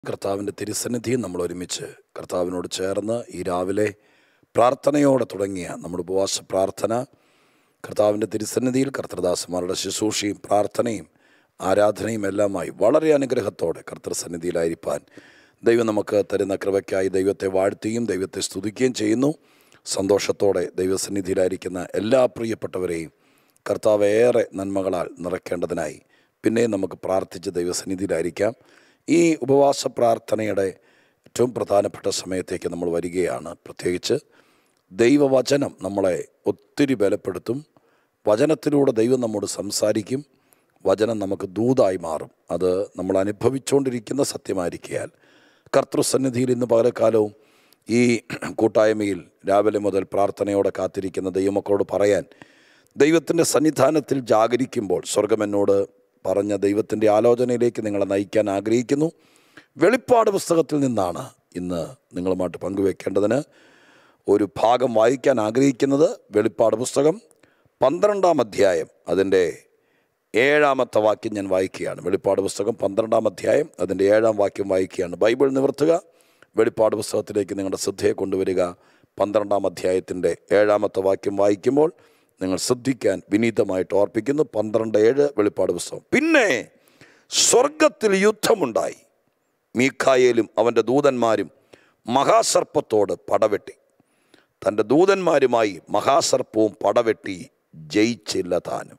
കർത്താവിൻ്റെ തിരുസന്നിധിയും നമ്മൾ ഒരുമിച്ച് കർത്താവിനോട് ചേർന്ന് ഈ രാവിലെ പ്രാർത്ഥനയോടെ തുടങ്ങിയ നമ്മുടെ ഉപവാസ പ്രാർത്ഥന കർത്താവിൻ്റെ തിരുസന്നിധിയിൽ കർത്തൃദാസന്മാരുടെ ശുശ്രൂഷയും പ്രാർത്ഥനയും ആരാധനയും എല്ലാമായി വളരെ അനുഗ്രഹത്തോടെ കർത്തൃസന്നിധിയിലായിരിക്കാൻ ദൈവം നമുക്ക് തരുന്ന കൃപയ്ക്കായി ദൈവത്തെ വാഴ്ത്തുകയും ദൈവത്തെ സ്തുതിക്കുകയും ചെയ്യുന്നു സന്തോഷത്തോടെ ദൈവസന്നിധിയിലായിരിക്കുന്ന എല്ലാ പ്രിയപ്പെട്ടവരെയും കർത്താവ് ഏറെ നന്മകളാൽ നിറയ്ക്കേണ്ടതിനായി പിന്നെ നമുക്ക് പ്രാർത്ഥിച്ച് ദൈവസന്നിധിയിലായിരിക്കാം ഈ ഉപവാസ പ്രാർത്ഥനയുടെ ഏറ്റവും പ്രധാനപ്പെട്ട സമയത്തേക്ക് നമ്മൾ വരികയാണ് പ്രത്യേകിച്ച് ദൈവവചനം നമ്മളെ ഒത്തിരി ബലപ്പെടുത്തും വചനത്തിലൂടെ ദൈവം നമ്മോട് സംസാരിക്കും വചനം നമുക്ക് ദൂതായി മാറും അത് നമ്മൾ അനുഭവിച്ചുകൊണ്ടിരിക്കുന്ന സത്യമായിരിക്കയാൽ കർത്തൃസന്നിധിയിൽ ഇന്ന് പകലക്കാലവും ഈ കൂട്ടായ്മയിൽ രാവിലെ മുതൽ പ്രാർത്ഥനയോടെ കാത്തിരിക്കുന്ന ദൈവമക്കളോട് പറയാൻ ദൈവത്തിൻ്റെ സന്നിധാനത്തിൽ ജാഗരിക്കുമ്പോൾ സ്വർഗം എന്നോട് പറഞ്ഞ ദൈവത്തിൻ്റെ ആലോചനയിലേക്ക് നിങ്ങളെ നയിക്കാൻ ആഗ്രഹിക്കുന്നു വെളിപ്പാട് പുസ്തകത്തിൽ നിന്നാണ് ഇന്ന് നിങ്ങളുമായിട്ട് പങ്കുവെക്കേണ്ടതിന് ഒരു ഭാഗം വായിക്കാൻ ആഗ്രഹിക്കുന്നത് വെളിപ്പാട് പുസ്തകം പന്ത്രണ്ടാം അധ്യായം അതിൻ്റെ ഏഴാമത്തെ വാക്യം ഞാൻ വായിക്കുകയാണ് വെളിപ്പാട് പുസ്തകം പന്ത്രണ്ടാം അധ്യായം അതിൻ്റെ ഏഴാം വാക്യം വായിക്കുകയാണ് ബൈബിൾ നിവർത്തുക വെളിപ്പാട് പുസ്തകത്തിലേക്ക് നിങ്ങളുടെ ശ്രദ്ധയെ കൊണ്ടുവരിക പന്ത്രണ്ടാം അധ്യായത്തിൻ്റെ ഏഴാമത്തെ വാക്യം വായിക്കുമ്പോൾ നിങ്ങൾ ശ്രദ്ധിക്കാൻ വിനീതമായിട്ട് ഓർപ്പിക്കുന്നു പന്ത്രണ്ട് ഏഴ് വെളിപ്പാട് പുസ്തകം പിന്നെ സ്വർഗത്തിൽ യുദ്ധമുണ്ടായി മീഖായേലും അവൻ്റെ ദൂതന്മാരും മഹാസർപ്പത്തോട് പടവെട്ടി തൻ്റെ ദൂതന്മാരുമായി മഹാസർപ്പവും പടവെട്ടി ജയിച്ചില്ല താനും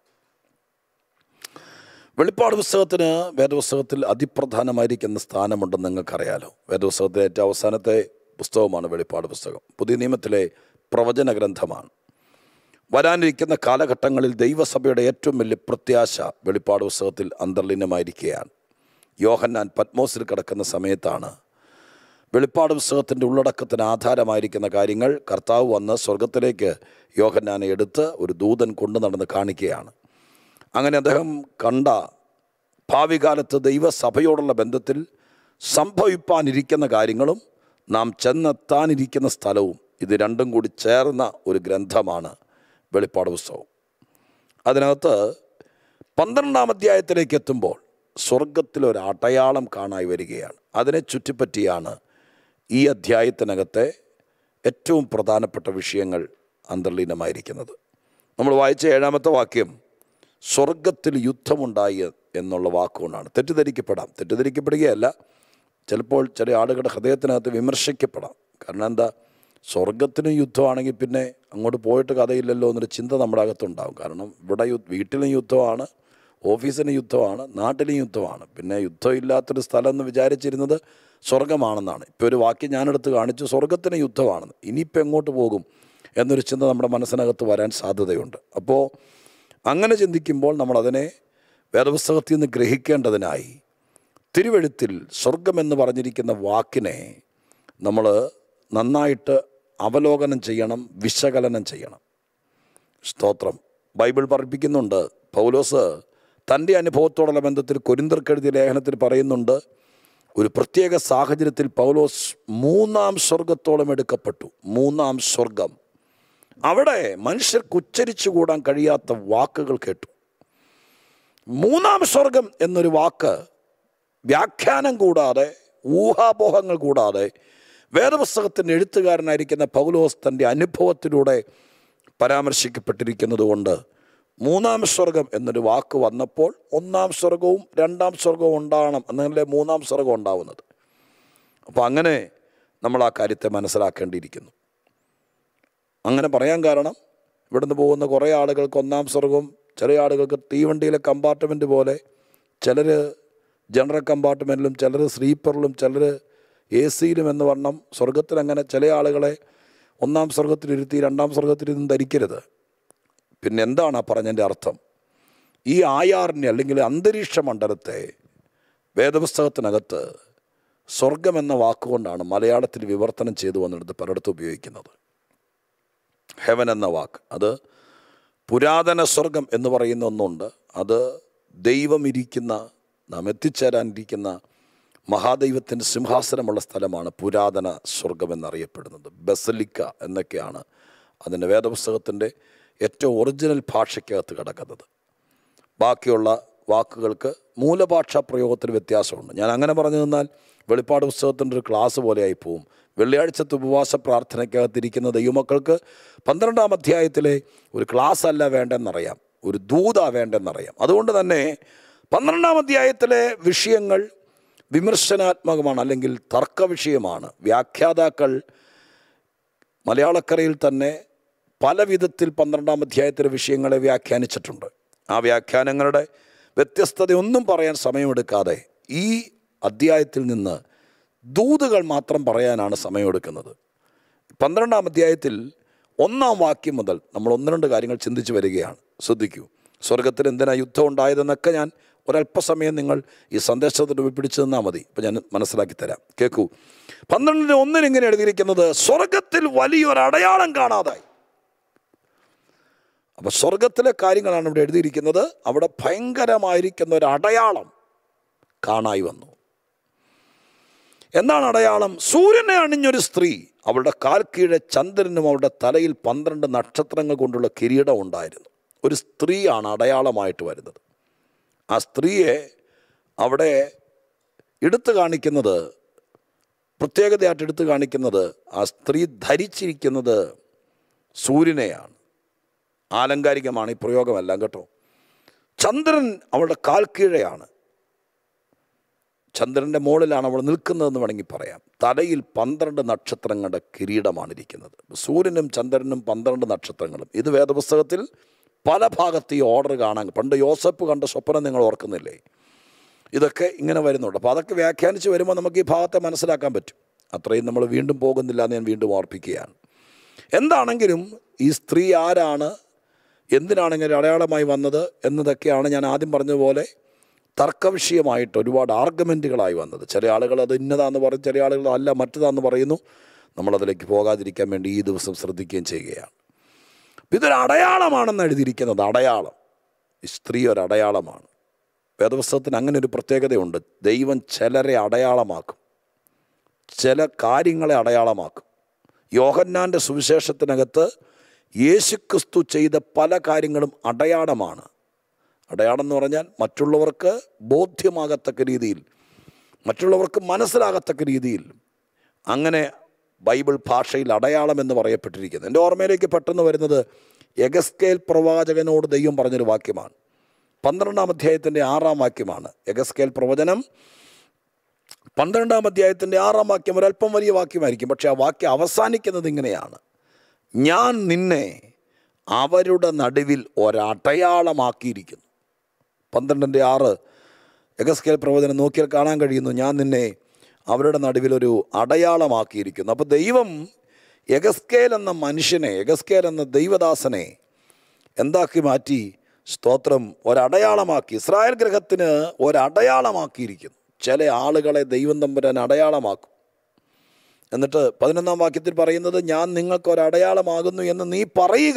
വെളിപ്പാട് പുസ്തകത്തിന് വേദപുസ്തകത്തിൽ അതിപ്രധാനമായിരിക്കുന്ന സ്ഥാനമുണ്ടെന്ന് നിങ്ങൾക്കറിയാലോ വേദപുസ്തകത്തിലെ ഏറ്റവും അവസാനത്തെ പുസ്തകമാണ് വെളിപ്പാട് പുസ്തകം പുതിയ നിയമത്തിലെ പ്രവചന ഗ്രന്ഥമാണ് വരാനിരിക്കുന്ന കാലഘട്ടങ്ങളിൽ ദൈവസഭയുടെ ഏറ്റവും വലിയ പ്രത്യാശ വെളിപ്പാട് പുസ്തകത്തിൽ അന്തർലീനമായിരിക്കുകയാണ് യോഹന്നാൻ പത്മോസിൽ കിടക്കുന്ന സമയത്താണ് വെളിപ്പാട് പുസ്തകത്തിൻ്റെ ഉള്ളടക്കത്തിന് ആധാരമായിരിക്കുന്ന കാര്യങ്ങൾ കർത്താവ് വന്ന് സ്വർഗത്തിലേക്ക് യോഹന്നാനെ എടുത്ത് ഒരു ദൂതൻ കൊണ്ടു നടന്ന് കാണിക്കുകയാണ് അങ്ങനെ അദ്ദേഹം കണ്ട ഭാവി കാലത്ത് ദൈവസഭയോടുള്ള ബന്ധത്തിൽ സംഭവിപ്പാനിരിക്കുന്ന കാര്യങ്ങളും നാം ചെന്നെത്താനിരിക്കുന്ന സ്ഥലവും ഇത് രണ്ടും കൂടി ചേർന്ന ഒരു ഗ്രന്ഥമാണ് വെളിപ്പാട് പുസ്തകം അതിനകത്ത് പന്ത്രണ്ടാം അധ്യായത്തിലേക്ക് എത്തുമ്പോൾ സ്വർഗത്തിലൊരു അടയാളം കാണായി വരികയാണ് അതിനെ ചുറ്റിപ്പറ്റിയാണ് ഈ അധ്യായത്തിനകത്തെ ഏറ്റവും പ്രധാനപ്പെട്ട വിഷയങ്ങൾ അന്തർലീനമായിരിക്കുന്നത് നമ്മൾ വായിച്ച ഏഴാമത്തെ വാക്യം സ്വർഗത്തിൽ യുദ്ധമുണ്ടായി എന്നുള്ള വാക്കുകൊണ്ടാണ് തെറ്റിദ്ധരിക്കപ്പെടാം തെറ്റിദ്ധരിക്കപ്പെടുകയല്ല ചിലപ്പോൾ ചില ആളുകളുടെ ഹൃദയത്തിനകത്ത് വിമർശിക്കപ്പെടാം കാരണം എന്താ സ്വർഗത്തിന് യുദ്ധമാണെങ്കിൽ പിന്നെ അങ്ങോട്ട് പോയിട്ട് കഥയില്ലല്ലോ എന്നൊരു ചിന്ത നമ്മുടെ അകത്തുണ്ടാവും കാരണം ഇവിടെ യു വീട്ടിലും യുദ്ധമാണ് ഓഫീസിന് യുദ്ധമാണ് നാട്ടിലും യുദ്ധമാണ് പിന്നെ യുദ്ധമില്ലാത്തൊരു സ്ഥലം എന്ന് വിചാരിച്ചിരുന്നത് സ്വർഗമാണെന്നാണ് ഇപ്പോൾ ഒരു വാക്യം ഞാനെടുത്ത് കാണിച്ചു സ്വർഗത്തിന് യുദ്ധമാണെന്ന് ഇനിയിപ്പോൾ എങ്ങോട്ട് പോകും എന്നൊരു ചിന്ത നമ്മുടെ മനസ്സിനകത്ത് വരാൻ സാധ്യതയുണ്ട് അപ്പോൾ അങ്ങനെ ചിന്തിക്കുമ്പോൾ നമ്മളതിനെ വേദപുസ്തകത്തിൽ നിന്ന് ഗ്രഹിക്കേണ്ടതിനായി തിരുവഴുത്തിൽ സ്വർഗമെന്ന് പറഞ്ഞിരിക്കുന്ന വാക്കിനെ നമ്മൾ നന്നായിട്ട് അവലോകനം ചെയ്യണം വിശകലനം ചെയ്യണം സ്തോത്രം ബൈബിൾ പഠിപ്പിക്കുന്നുണ്ട് പൗലോസ് തൻ്റെ അനുഭവത്തോടുള്ള ബന്ധത്തിൽ കൊരിന്തർക്കെഴുതിയ ലേഖനത്തിൽ പറയുന്നുണ്ട് ഒരു പ്രത്യേക സാഹചര്യത്തിൽ പൗലോസ് മൂന്നാം സ്വർഗത്തോളം എടുക്കപ്പെട്ടു മൂന്നാം സ്വർഗം അവിടെ മനുഷ്യർക്ക് ഉച്ചരിച്ചു കൂടാൻ കഴിയാത്ത വാക്കുകൾ കേട്ടു മൂന്നാം സ്വർഗം എന്നൊരു വാക്ക് വ്യാഖ്യാനം കൂടാതെ ഊഹാപോഹങ്ങൾ കൂടാതെ വേദപുസ്തകത്തിൻ്റെ എഴുത്തുകാരനായിരിക്കുന്ന പൗലോസ് തൻ്റെ അനുഭവത്തിലൂടെ പരാമർശിക്കപ്പെട്ടിരിക്കുന്നത് കൊണ്ട് മൂന്നാം സ്വർഗം എന്നൊരു വാക്ക് വന്നപ്പോൾ ഒന്നാം സ്വർഗവും രണ്ടാം സ്വർഗവും ഉണ്ടാകണം എന്നല്ലേ മൂന്നാം സ്വർഗം ഉണ്ടാവുന്നത് അപ്പോൾ അങ്ങനെ നമ്മൾ ആ കാര്യത്തെ മനസ്സിലാക്കേണ്ടിയിരിക്കുന്നു അങ്ങനെ പറയാൻ കാരണം ഇവിടുന്ന് പോകുന്ന കുറേ ആളുകൾക്ക് ഒന്നാം സ്വർഗവും ചില ആളുകൾക്ക് തീവണ്ടിയിലെ കമ്പാർട്ട്മെൻറ്റ് പോലെ ചിലർ ജനറൽ കമ്പാർട്ട്മെൻറ്റിലും ചിലർ സ്ലീപ്പറിലും ചിലർ എ സിയിലും എന്ന് വണ്ണം സ്വർഗത്തിൽ അങ്ങനെ ചില ആളുകളെ ഒന്നാം സ്വർഗത്തിലിരുത്തി രണ്ടാം സ്വർഗത്തിലിരുന്ന് ധരിക്കരുത് പിന്നെ എന്താണ് ആ പറഞ്ഞതിൻ്റെ അർത്ഥം ഈ ആയാറിനെ അല്ലെങ്കിൽ അന്തരീക്ഷ മണ്ഡലത്തെ വേദപുസ്തകത്തിനകത്ത് സ്വർഗം എന്ന വാക്കുകൊണ്ടാണ് മലയാളത്തിൽ വിവർത്തനം ചെയ്തു വന്നെടുത്ത് പലയിടത്തും ഉപയോഗിക്കുന്നത് ഹെവൻ എന്ന വാക്ക് അത് പുരാതന സ്വർഗം എന്ന് പറയുന്ന ഒന്നുണ്ട് അത് ദൈവം ഇരിക്കുന്ന നാം എത്തിച്ചേരാനിരിക്കുന്ന മഹാദൈവത്തിൻ്റെ സിംഹാസനമുള്ള സ്ഥലമാണ് പുരാതന സ്വർഗം എന്നറിയപ്പെടുന്നത് ബസലിക്ക എന്നൊക്കെയാണ് അതിൻ്റെ വേദപുസ്തകത്തിൻ്റെ ഏറ്റവും ഒറിജിനൽ ഭാഷയ്ക്കകത്ത് കിടക്കുന്നത് ബാക്കിയുള്ള വാക്കുകൾക്ക് മൂലഭാഷാ പ്രയോഗത്തിൽ വ്യത്യാസമുണ്ട് ഞാൻ അങ്ങനെ പറഞ്ഞു തന്നാൽ വെളിപ്പാട് പുസ്തകത്തിൻ്റെ ഒരു ക്ലാസ് പോലെയായി പോവും വെള്ളിയാഴ്ചത്തെ ഉപവാസ പ്രാർത്ഥനയ്ക്കകത്തിരിക്കുന്ന ദൈവമക്കൾക്ക് പന്ത്രണ്ടാം അധ്യായത്തിലെ ഒരു ക്ലാസ് അല്ല വേണ്ടെന്നറിയാം ഒരു ദൂതാ വേണ്ടെന്നറിയാം അതുകൊണ്ട് തന്നെ പന്ത്രണ്ടാം അധ്യായത്തിലെ വിഷയങ്ങൾ വിമർശനാത്മകമാണ് അല്ലെങ്കിൽ തർക്ക വിഷയമാണ് വ്യാഖ്യാതാക്കൾ മലയാളക്കരയിൽ തന്നെ പല വിധത്തിൽ പന്ത്രണ്ടാം അധ്യായത്തിലെ വിഷയങ്ങളെ വ്യാഖ്യാനിച്ചിട്ടുണ്ട് ആ വ്യാഖ്യാനങ്ങളുടെ വ്യത്യസ്തതയൊന്നും പറയാൻ സമയമെടുക്കാതെ ഈ അധ്യായത്തിൽ നിന്ന് ദൂതുകൾ മാത്രം പറയാനാണ് സമയമെടുക്കുന്നത് പന്ത്രണ്ടാം അധ്യായത്തിൽ ഒന്നാം വാക്യം മുതൽ നമ്മൾ ഒന്ന് രണ്ട് കാര്യങ്ങൾ ചിന്തിച്ചു വരികയാണ് ശ്രദ്ധിക്കൂ സ്വർഗത്തിൽ എന്തിനാ യുദ്ധം ഉണ്ടായതെന്നൊക്കെ ഞാൻ ഒരല്പസമയം നിങ്ങൾ ഈ സന്ദേശത്തിന് പിടിച്ചു നിന്നാൽ മതി ഇപ്പം ഞാൻ മനസ്സിലാക്കി തരാം കേൾക്കൂ പന്ത്രണ്ടിന് ഒന്നിന് ഇങ്ങനെ എഴുതിയിരിക്കുന്നത് സ്വർഗത്തിൽ വലിയൊരു അടയാളം കാണാതായി അപ്പോൾ സ്വർഗത്തിലെ കാര്യങ്ങളാണ് ഇവിടെ എഴുതിയിരിക്കുന്നത് അവിടെ ഭയങ്കരമായിരിക്കുന്ന ഒരു അടയാളം കാണായി വന്നു എന്താണ് അടയാളം സൂര്യനെ അണിഞ്ഞൊരു സ്ത്രീ അവളുടെ കാൽ കീഴെ ചന്ദ്രനും അവളുടെ തലയിൽ പന്ത്രണ്ട് നക്ഷത്രങ്ങൾ കൊണ്ടുള്ള കിരീടം ഉണ്ടായിരുന്നു ഒരു സ്ത്രീയാണ് അടയാളമായിട്ട് വരുന്നത് ആ സ്ത്രീയെ അവിടെ എടുത്തു കാണിക്കുന്നത് പ്രത്യേകതയായിട്ട് എടുത്തു കാണിക്കുന്നത് ആ സ്ത്രീ ധരിച്ചിരിക്കുന്നത് സൂര്യനെയാണ് ആലങ്കാരികമാണ് ഈ പ്രയോഗമെല്ലാം കേട്ടോ ചന്ദ്രൻ അവളുടെ കാൽ കീഴെയാണ് ചന്ദ്രൻ്റെ മുകളിലാണ് അവൾ നിൽക്കുന്നതെന്ന് വേണമെങ്കിൽ പറയാം തലയിൽ പന്ത്രണ്ട് നക്ഷത്രങ്ങളുടെ കിരീടമാണ് ഇരിക്കുന്നത് സൂര്യനും ചന്ദ്രനും പന്ത്രണ്ട് നക്ഷത്രങ്ങളും ഇത് വേദപുസ്തകത്തിൽ പല ഭാഗത്ത് ഈ ഓർഡർ കാണാൻ പണ്ട് യോസഫ് കണ്ട സ്വപ്നം നിങ്ങൾ ഓർക്കുന്നില്ലേ ഇതൊക്കെ ഇങ്ങനെ വരുന്നുണ്ട് അപ്പോൾ അതൊക്കെ വ്യാഖ്യാനിച്ച് വരുമ്പോൾ നമുക്ക് ഈ ഭാഗത്തെ മനസ്സിലാക്കാൻ പറ്റും അത്രയും നമ്മൾ വീണ്ടും പോകുന്നില്ല എന്ന് ഞാൻ വീണ്ടും ഓർപ്പിക്കുകയാണ് എന്താണെങ്കിലും ഈ സ്ത്രീ ആരാണ് എന്തിനാണ് ഇങ്ങനെ അടയാളമായി വന്നത് എന്നതൊക്കെയാണ് ഞാൻ ആദ്യം പറഞ്ഞതുപോലെ തർക്കവിഷയമായിട്ട് ഒരുപാട് ആർഗ്യുമെൻറ്റുകളായി വന്നത് ചില ആളുകൾ അത് ഇന്നതാന്ന് പറയും ചില ആളുകൾ അല്ല മറ്റതാന്ന് പറയുന്നു നമ്മളതിലേക്ക് പോകാതിരിക്കാൻ വേണ്ടി ഈ ദിവസം ശ്രദ്ധിക്കുകയും ചെയ്യുകയാണ് ഇതൊരു അടയാളമാണെന്ന് എഴുതിയിരിക്കുന്നത് അടയാളം ഈ സ്ത്രീ ഒരു അടയാളമാണ് വേദപുസ്തകത്തിന് അങ്ങനെ ഒരു പ്രത്യേകതയുണ്ട് ദൈവം ചിലരെ അടയാളമാക്കും ചില കാര്യങ്ങളെ അടയാളമാക്കും യോഹന്നാൻ്റെ സുവിശേഷത്തിനകത്ത് യേശുക്രിസ്തു ചെയ്ത പല കാര്യങ്ങളും അടയാളമാണ് അടയാളം എന്ന് പറഞ്ഞാൽ മറ്റുള്ളവർക്ക് ബോധ്യമാകത്തക്ക രീതിയിൽ മറ്റുള്ളവർക്ക് മനസ്സിലാകത്തക്ക രീതിയിൽ അങ്ങനെ ബൈബിൾ ഭാഷയിൽ അടയാളം എന്ന് പറയപ്പെട്ടിരിക്കുന്നത് എൻ്റെ ഓർമ്മയിലേക്ക് പെട്ടെന്ന് വരുന്നത് എഗസ്കേൽ പ്രവാചകനോട് ദൈവം പറഞ്ഞൊരു വാക്യമാണ് പന്ത്രണ്ടാം അധ്യായത്തിൻ്റെ ആറാം വാക്യമാണ് എഗസ്കേൽ പ്രവചനം പന്ത്രണ്ടാം അധ്യായത്തിൻ്റെ ആറാം വാക്യം ഒരല്പം വലിയ വാക്യമായിരിക്കും പക്ഷേ ആ വാക്യം അവസാനിക്കുന്നത് ഇങ്ങനെയാണ് ഞാൻ നിന്നെ അവരുടെ നടുവിൽ ഒരടയാളമാക്കിയിരിക്കുന്നു പന്ത്രണ്ടിൻ്റെ ആറ് എഗസ്കേൽ പ്രവചനം നോക്കിയാൽ കാണാൻ കഴിയുന്നു ഞാൻ നിന്നെ അവരുടെ നടുവിൽ ഒരു അടയാളമാക്കിയിരിക്കുന്നു അപ്പോൾ ദൈവം എഗസ്കേൽ എന്ന മനുഷ്യനെ എഗസ്കേൽ എന്ന ദൈവദാസനെ എന്താക്കി മാറ്റി സ്തോത്രം ഒരടയാളമാക്കി ഇസ്രായേൽ ഗ്രഹത്തിന് ഒരടയാളമാക്കിയിരിക്കുന്നു ചില ആളുകളെ ദൈവം തമ്പുരാൻ അടയാളമാക്കും എന്നിട്ട് പതിനൊന്നാം വാക്യത്തിൽ പറയുന്നത് ഞാൻ നിങ്ങൾക്ക് ഒരടയാളമാകുന്നു എന്ന് നീ പറയുക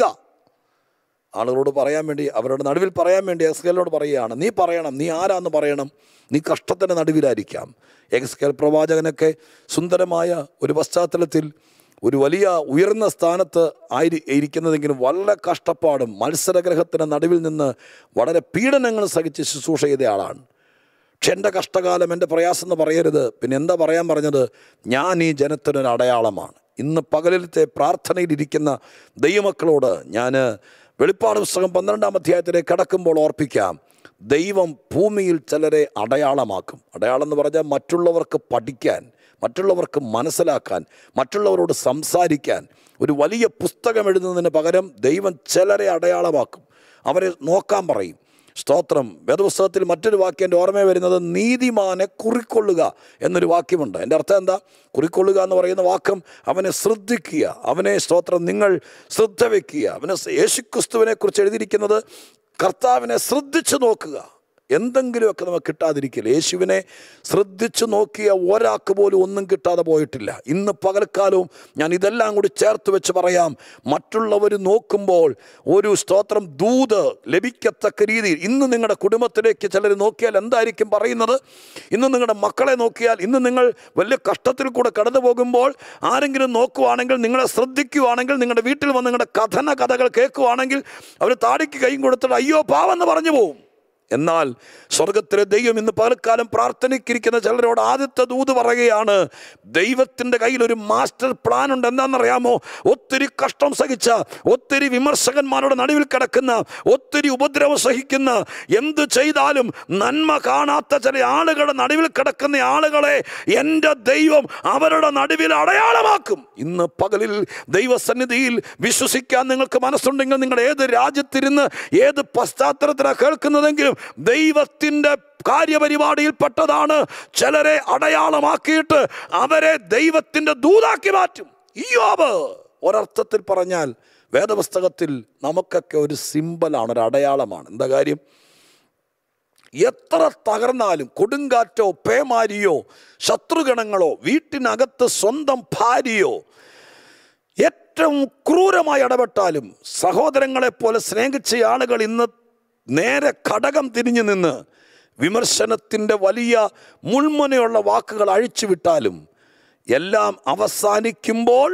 ആളുകളോട് പറയാൻ വേണ്ടി അവരുടെ നടുവിൽ പറയാൻ വേണ്ടി എക്സ്കേലിനോട് പറയുകയാണ് നീ പറയണം നീ ആരാന്ന് പറയണം നീ കഷ്ടത്തിൻ്റെ നടുവിലായിരിക്കാം എക്സ്കേൽ പ്രവാചകനൊക്കെ സുന്ദരമായ ഒരു പശ്ചാത്തലത്തിൽ ഒരു വലിയ ഉയർന്ന സ്ഥാനത്ത് ആയിരി ഇരിക്കുന്നതെങ്കിലും വളരെ കഷ്ടപ്പാടും മത്സരഗ്രഹത്തിൻ്റെ നടുവിൽ നിന്ന് വളരെ പീഡനങ്ങൾ സഹിച്ച് ശുശ്രൂഷ ചെയ്ത ആളാണ് പക്ഷെ എൻ്റെ കഷ്ടകാലം എൻ്റെ പ്രയാസം എന്ന് പറയരുത് പിന്നെ എന്താ പറയാൻ പറഞ്ഞത് ഞാൻ ഈ ജനത്തിനൊരു അടയാളമാണ് ഇന്ന് പകലിലത്തെ പ്രാർത്ഥനയിലിരിക്കുന്ന ദൈവമക്കളോട് ഞാൻ വെളിപ്പാട് പുസ്തകം പന്ത്രണ്ടാം അധ്യായത്തിലേക്ക് കടക്കുമ്പോൾ ഓർപ്പിക്കാം ദൈവം ഭൂമിയിൽ ചിലരെ അടയാളമാക്കും അടയാളം എന്ന് പറഞ്ഞാൽ മറ്റുള്ളവർക്ക് പഠിക്കാൻ മറ്റുള്ളവർക്ക് മനസ്സിലാക്കാൻ മറ്റുള്ളവരോട് സംസാരിക്കാൻ ഒരു വലിയ പുസ്തകം എഴുതുന്നതിന് പകരം ദൈവം ചിലരെ അടയാളമാക്കും അവരെ നോക്കാൻ പറയും സ്തോത്രം വേദപുസ്തകത്തിൽ മറ്റൊരു വാക്യം എൻ്റെ ഓർമ്മ വരുന്നത് നീതിമാനെ കുറിക്കൊള്ളുക എന്നൊരു വാക്യമുണ്ട് എൻ്റെ അർത്ഥം എന്താ കുറിക്കൊള്ളുക എന്ന് പറയുന്ന വാക്യം അവനെ ശ്രദ്ധിക്കുക അവനെ സ്തോത്രം നിങ്ങൾ ശ്രദ്ധ വയ്ക്കുക അവനെ യേശുക്രിസ്തുവിനെ കുറിച്ച് എഴുതിയിരിക്കുന്നത് കർത്താവിനെ ശ്രദ്ധിച്ചു നോക്കുക എന്തെങ്കിലുമൊക്കെ നമുക്ക് കിട്ടാതിരിക്കില്ല യേശുവിനെ ശ്രദ്ധിച്ചു നോക്കിയ ഒരാൾക്ക് പോലും ഒന്നും കിട്ടാതെ പോയിട്ടില്ല ഇന്ന് പകൽക്കാലവും ഞാൻ ഇതെല്ലാം കൂടി ചേർത്ത് വെച്ച് പറയാം മറ്റുള്ളവർ നോക്കുമ്പോൾ ഒരു സ്തോത്രം ദൂത് ലഭിക്കത്തക്ക രീതിയിൽ ഇന്ന് നിങ്ങളുടെ കുടുംബത്തിലേക്ക് ചിലർ നോക്കിയാൽ എന്തായിരിക്കും പറയുന്നത് ഇന്ന് നിങ്ങളുടെ മക്കളെ നോക്കിയാൽ ഇന്ന് നിങ്ങൾ വലിയ കഷ്ടത്തിൽ കൂടെ കടന്നു പോകുമ്പോൾ ആരെങ്കിലും നോക്കുവാണെങ്കിൽ നിങ്ങളെ ശ്രദ്ധിക്കുവാണെങ്കിൽ നിങ്ങളുടെ വീട്ടിൽ വന്ന് നിങ്ങളുടെ കഥന കഥകൾ കേൾക്കുവാണെങ്കിൽ അവർ താടിക്ക് കൈയും കൊടുത്തിട്ട് അയ്യോ പാവെന്ന് പറഞ്ഞു പോവും എന്നാൽ സ്വർഗത്തിലെ ദൈവം ഇന്ന് പകൽക്കാലം പ്രാർത്ഥനയ്ക്കിരിക്കുന്ന ചിലരോട് ആദ്യത്തെ ദൂത് പറയുകയാണ് ദൈവത്തിൻ്റെ കയ്യിൽ ഒരു മാസ്റ്റർ പ്ലാൻ ഉണ്ട് എന്താണെന്നറിയാമോ ഒത്തിരി കഷ്ടം സഹിച്ച ഒത്തിരി വിമർശകന്മാരുടെ നടുവിൽ കിടക്കുന്ന ഒത്തിരി ഉപദ്രവം സഹിക്കുന്ന എന്ത് ചെയ്താലും നന്മ കാണാത്ത ചില ആളുകളുടെ നടുവിൽ കിടക്കുന്ന ആളുകളെ എൻ്റെ ദൈവം അവരുടെ നടുവിൽ അടയാളമാക്കും ഇന്ന് പകലിൽ ദൈവസന്നിധിയിൽ വിശ്വസിക്കാൻ നിങ്ങൾക്ക് മനസ്സുണ്ടെങ്കിൽ നിങ്ങൾ ഏത് രാജ്യത്തിരുന്ന് ഏത് പശ്ചാത്തലത്തിലാണ് കേൾക്കുന്നതെങ്കിലും ദൈവത്തിൻ്റെ കാര്യപരിപാടിയിൽപ്പെട്ടതാണ് ചിലരെ അടയാളമാക്കിയിട്ട് അവരെ ദൈവത്തിൻ്റെ ദൂതാക്കി മാറ്റും ഈ യോബ് ഒരർത്ഥത്തിൽ പറഞ്ഞാൽ വേദപുസ്തകത്തിൽ നമുക്കൊക്കെ ഒരു സിമ്പലാണ് ഒരു അടയാളമാണ് എന്താ കാര്യം എത്ര തകർന്നാലും കൊടുങ്കാറ്റോ പേമാരിയോ ശത്രുഗണങ്ങളോ വീട്ടിനകത്ത് സ്വന്തം ഭാര്യയോ ഏറ്റവും ക്രൂരമായി ഇടപെട്ടാലും സഹോദരങ്ങളെ പോലെ സ്നേഹിച്ച ആളുകൾ ഇന്ന് നേരെ ഘടകം തിരിഞ്ഞു നിന്ന് വിമർശനത്തിൻ്റെ വലിയ മുൾമുനയുള്ള വാക്കുകൾ അഴിച്ചുവിട്ടാലും എല്ലാം അവസാനിക്കുമ്പോൾ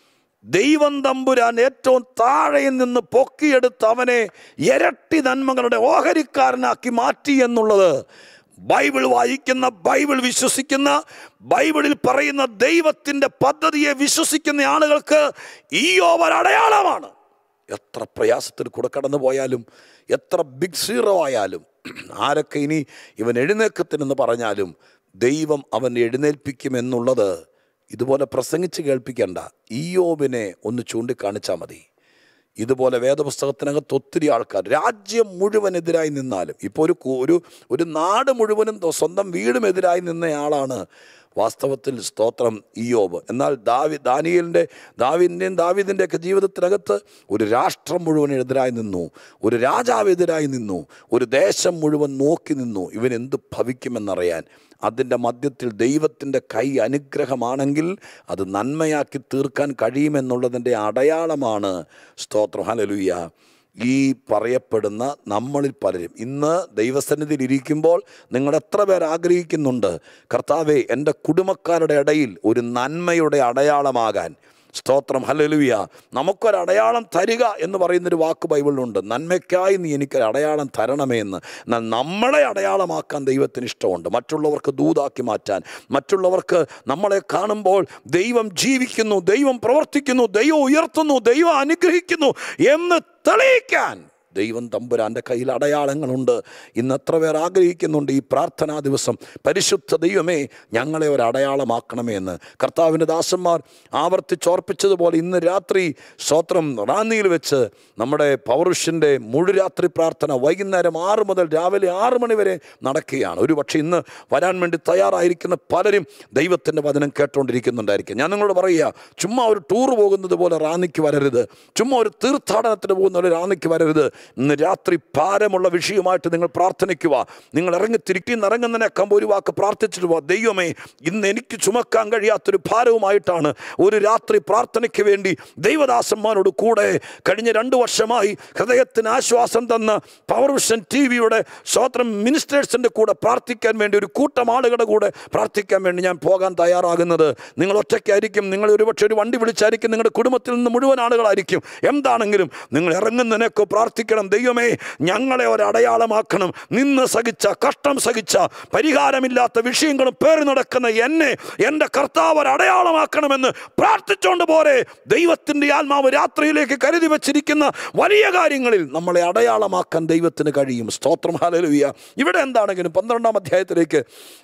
ദൈവം തമ്പുരാൻ ഏറ്റവും താഴെയിൽ നിന്ന് പൊക്കിയെടുത്ത് അവനെ ഇരട്ടി നന്മകളുടെ ഓഹരിക്കാരനാക്കി മാറ്റി എന്നുള്ളത് ബൈബിൾ വായിക്കുന്ന ബൈബിൾ വിശ്വസിക്കുന്ന ബൈബിളിൽ പറയുന്ന ദൈവത്തിൻ്റെ പദ്ധതിയെ വിശ്വസിക്കുന്ന ആളുകൾക്ക് ഈ ഓവർ അടയാളമാണ് എത്ര പ്രയാസത്തിൽ കൂടെ കടന്നു പോയാലും എത്ര ബിഗ് സീറോ ആയാലും ആരൊക്കെ ഇനി ഇവൻ എഴുന്നേക്കത്തിനെന്ന് പറഞ്ഞാലും ദൈവം അവൻ എഴുന്നേൽപ്പിക്കുമെന്നുള്ളത് ഇതുപോലെ പ്രസംഗിച്ച് കേൾപ്പിക്കേണ്ട ഈയോബിനെ ഒന്ന് ചൂണ്ടിക്കാണിച്ചാൽ മതി ഇതുപോലെ വേദപുസ്തകത്തിനകത്ത് ഒത്തിരി ആൾക്കാർ രാജ്യം മുഴുവൻ എതിരായി നിന്നാലും ഇപ്പോൾ ഒരു കു- ഒരു ഒരു നാട് മുഴുവനും തൊ- സ്വന്തം വീടും എതിരായി നിന്നയാളാണ് വാസ്തവത്തിൽ സ്തോത്രം ഇയോബ് എന്നാൽ ദാവി ദാനിയലിൻ്റെ ദാവിൻ്റെയും ദാവിദിൻ്റെയൊക്കെ ജീവിതത്തിനകത്ത് ഒരു രാഷ്ട്രം മുഴുവൻ എതിരായി നിന്നു ഒരു രാജാവ് എതിരായി നിന്നു ഒരു ദേശം മുഴുവൻ നോക്കി നിന്നു ഇവൻ എന്ത് ഭവിക്കുമെന്നറിയാൻ അതിൻ്റെ മധ്യത്തിൽ ദൈവത്തിൻ്റെ കൈ അനുഗ്രഹമാണെങ്കിൽ അത് നന്മയാക്കി തീർക്കാൻ കഴിയുമെന്നുള്ളതിൻ്റെ അടയാളമാണ് സ്തോത്രം ഹലലുയ്യ ഈ പറയപ്പെടുന്ന നമ്മളിൽ പലരും ഇന്ന് ദൈവസന്നിധിയിൽ ഇരിക്കുമ്പോൾ നിങ്ങൾ എത്ര പേർ ആഗ്രഹിക്കുന്നുണ്ട് കർത്താവെ എൻ്റെ കുടുംബക്കാരുടെ ഇടയിൽ ഒരു നന്മയുടെ അടയാളമാകാൻ സ്തോത്രം ഹലലുയ നമുക്കൊരു അടയാളം തരിക എന്ന് പറയുന്നൊരു വാക്ക് ബൈബിളിലുണ്ട് നന്മയ്ക്കായി നീ എനിക്കൊരു അടയാളം തരണമേ എന്ന് എന്നാൽ നമ്മളെ അടയാളമാക്കാൻ ദൈവത്തിന് ഇഷ്ടമുണ്ട് മറ്റുള്ളവർക്ക് ദൂതാക്കി മാറ്റാൻ മറ്റുള്ളവർക്ക് നമ്മളെ കാണുമ്പോൾ ദൈവം ജീവിക്കുന്നു ദൈവം പ്രവർത്തിക്കുന്നു ദൈവം ഉയർത്തുന്നു ദൈവം അനുഗ്രഹിക്കുന്നു എന്ന് തെളിയിക്കാൻ ദൈവം തമ്പുരാൻ്റെ കയ്യിൽ അടയാളങ്ങളുണ്ട് ഇന്ന് എത്ര പേർ ആഗ്രഹിക്കുന്നുണ്ട് ഈ പ്രാർത്ഥനാ ദിവസം പരിശുദ്ധ ദൈവമേ ഞങ്ങളെ ഒരു അടയാളമാക്കണമേ എന്ന് കർത്താവിൻ്റെ ദാസന്മാർ ആവർത്തിച്ചോർപ്പിച്ചതുപോലെ ഇന്ന് രാത്രി സ്തോത്രം റാന്നിയിൽ വെച്ച് നമ്മുടെ പൗരുഷൻ്റെ മുഴുരാത്രി പ്രാർത്ഥന വൈകുന്നേരം ആറ് മുതൽ രാവിലെ ആറ് മണി വരെ നടക്കുകയാണ് ഒരു പക്ഷേ ഇന്ന് വരാൻ വേണ്ടി തയ്യാറായിരിക്കുന്ന പലരും ദൈവത്തിൻ്റെ വചനം കേട്ടുകൊണ്ടിരിക്കുന്നുണ്ടായിരിക്കും ഞാൻ നിങ്ങളോട് പറയുക ചുമ്മാ ഒരു ടൂർ പോകുന്നത് പോലെ റാന്നിക്ക് വരരുത് ചുമ്മാ ഒരു തീർത്ഥാടനത്തിന് പോകുന്ന പോലെ റാന്നിക്ക് വരരുത് ഇന്ന് രാത്രി ഭാരമുള്ള വിഷയമായിട്ട് നിങ്ങൾ പ്രാർത്ഥനിക്കുക നിങ്ങൾ ഇറങ്ങി തിരിക്കി ഇറങ്ങുന്നതിനേക്കാൾ ഒരു വാക്ക് പ്രാർത്ഥിച്ചിട്ട് പോവാ ദൈവമേ ഇന്ന് എനിക്ക് ചുമക്കാൻ കഴിയാത്തൊരു ഭാരവുമായിട്ടാണ് ഒരു രാത്രി പ്രാർത്ഥനയ്ക്ക് വേണ്ടി ദൈവദാസന്മാരോട് കൂടെ കഴിഞ്ഞ രണ്ട് വർഷമായി ഹൃദയത്തിന് ആശ്വാസം തന്ന പവർ വിഷൻ ടി വിയുടെ സ്വോത്രം മിനിസ്റ്റേഴ്സിൻ്റെ കൂടെ പ്രാർത്ഥിക്കാൻ വേണ്ടി ഒരു കൂട്ടം ആളുകളുടെ കൂടെ പ്രാർത്ഥിക്കാൻ വേണ്ടി ഞാൻ പോകാൻ തയ്യാറാകുന്നത് നിങ്ങൾ ഒറ്റയ്ക്കായിരിക്കും നിങ്ങൾ ഒരുപക്ഷെ ഒരു വണ്ടി വിളിച്ചായിരിക്കും നിങ്ങളുടെ കുടുംബത്തിൽ നിന്ന് മുഴുവൻ ആളുകളായിരിക്കും എന്താണെങ്കിലും നിങ്ങൾ ഇറങ്ങുന്നതിനൊക്കെ പ്രാർത്ഥിക്കണം ദൈവമേ ഞങ്ങളെ ഒരു അടയാളമാക്കണം നിന്ന് സഹിച്ച കഷ്ടം സഹിച്ച പരിഹാരമില്ലാത്ത വിഷയങ്ങളും പേര് നടക്കുന്ന എന്നെ എൻ്റെ കർത്താവ് ഒരു അടയാളമാക്കണമെന്ന് പ്രാർത്ഥിച്ചുകൊണ്ട് പോരെ ദൈവത്തിൻ്റെ ആത്മാവ് രാത്രിയിലേക്ക് കരുതി വച്ചിരിക്കുന്ന വലിയ കാര്യങ്ങളിൽ നമ്മളെ അടയാളമാക്കാൻ ദൈവത്തിന് കഴിയും സ്തോത്രം ഹാലലുയ്യ ഇവിടെ എന്താണെങ്കിലും പന്ത്രണ്ടാം അധ്യായത്തിലേക്ക്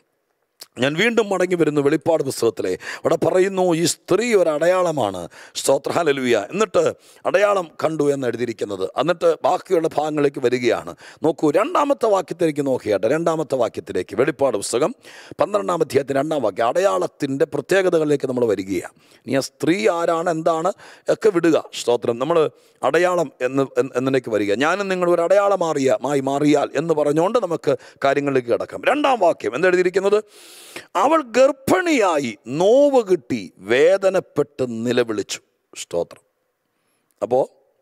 ഞാൻ വീണ്ടും മടങ്ങി വരുന്നു വെളിപ്പാട് പുസ്തകത്തിലെ ഇവിടെ പറയുന്നു ഈ സ്ത്രീ ഒരു അടയാളമാണ് സ്തോത്രഹാലലുയ എന്നിട്ട് അടയാളം കണ്ടു എന്ന് എഴുതിയിരിക്കുന്നത് എന്നിട്ട് ബാക്കിയുള്ള ഭാഗങ്ങളിലേക്ക് വരികയാണ് നോക്കൂ രണ്ടാമത്തെ വാക്യത്തിലേക്ക് നോക്കിയാട്ടെ രണ്ടാമത്തെ വാക്യത്തിലേക്ക് വെളിപ്പാട് പുസ്തകം പന്ത്രണ്ടാം അധ്യായത്തിന് രണ്ടാം വാക്യം അടയാളത്തിൻ്റെ പ്രത്യേകതകളിലേക്ക് നമ്മൾ വരികയാണ് ഇനി ആ സ്ത്രീ ആരാണ് എന്താണ് ഒക്കെ വിടുക സ്തോത്രം നമ്മൾ അടയാളം എന്ന് എന്ന് എന്നതിലേക്ക് വരിക ഞാനും നിങ്ങൾ ഒരു അടയാളം മാറിയ മായി മാറിയാൽ എന്ന് പറഞ്ഞുകൊണ്ട് നമുക്ക് കാര്യങ്ങളിലേക്ക് കിടക്കാം രണ്ടാം വാക്യം എന്തെഴുതിയിരിക്കുന്നത് അവൾ ഗർഭിണിയായി നോവ് കിട്ടി വേദനപ്പെട്ട് നിലവിളിച്ചു സ്തോത്രം അപ്പോൾ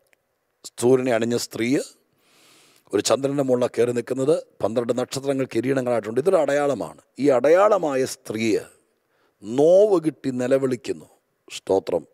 സൂര്യനെ അണിഞ്ഞ സ്ത്രീ ഒരു ചന്ദ്രൻ്റെ മുകളിൽ കയറി നിൽക്കുന്നത് പന്ത്രണ്ട് നക്ഷത്രങ്ങൾ കിരീടങ്ങളായിട്ടുണ്ട് ഇതൊരു അടയാളമാണ് ഈ അടയാളമായ സ്ത്രീയെ നോവ് കിട്ടി നിലവിളിക്കുന്നു സ്തോത്രം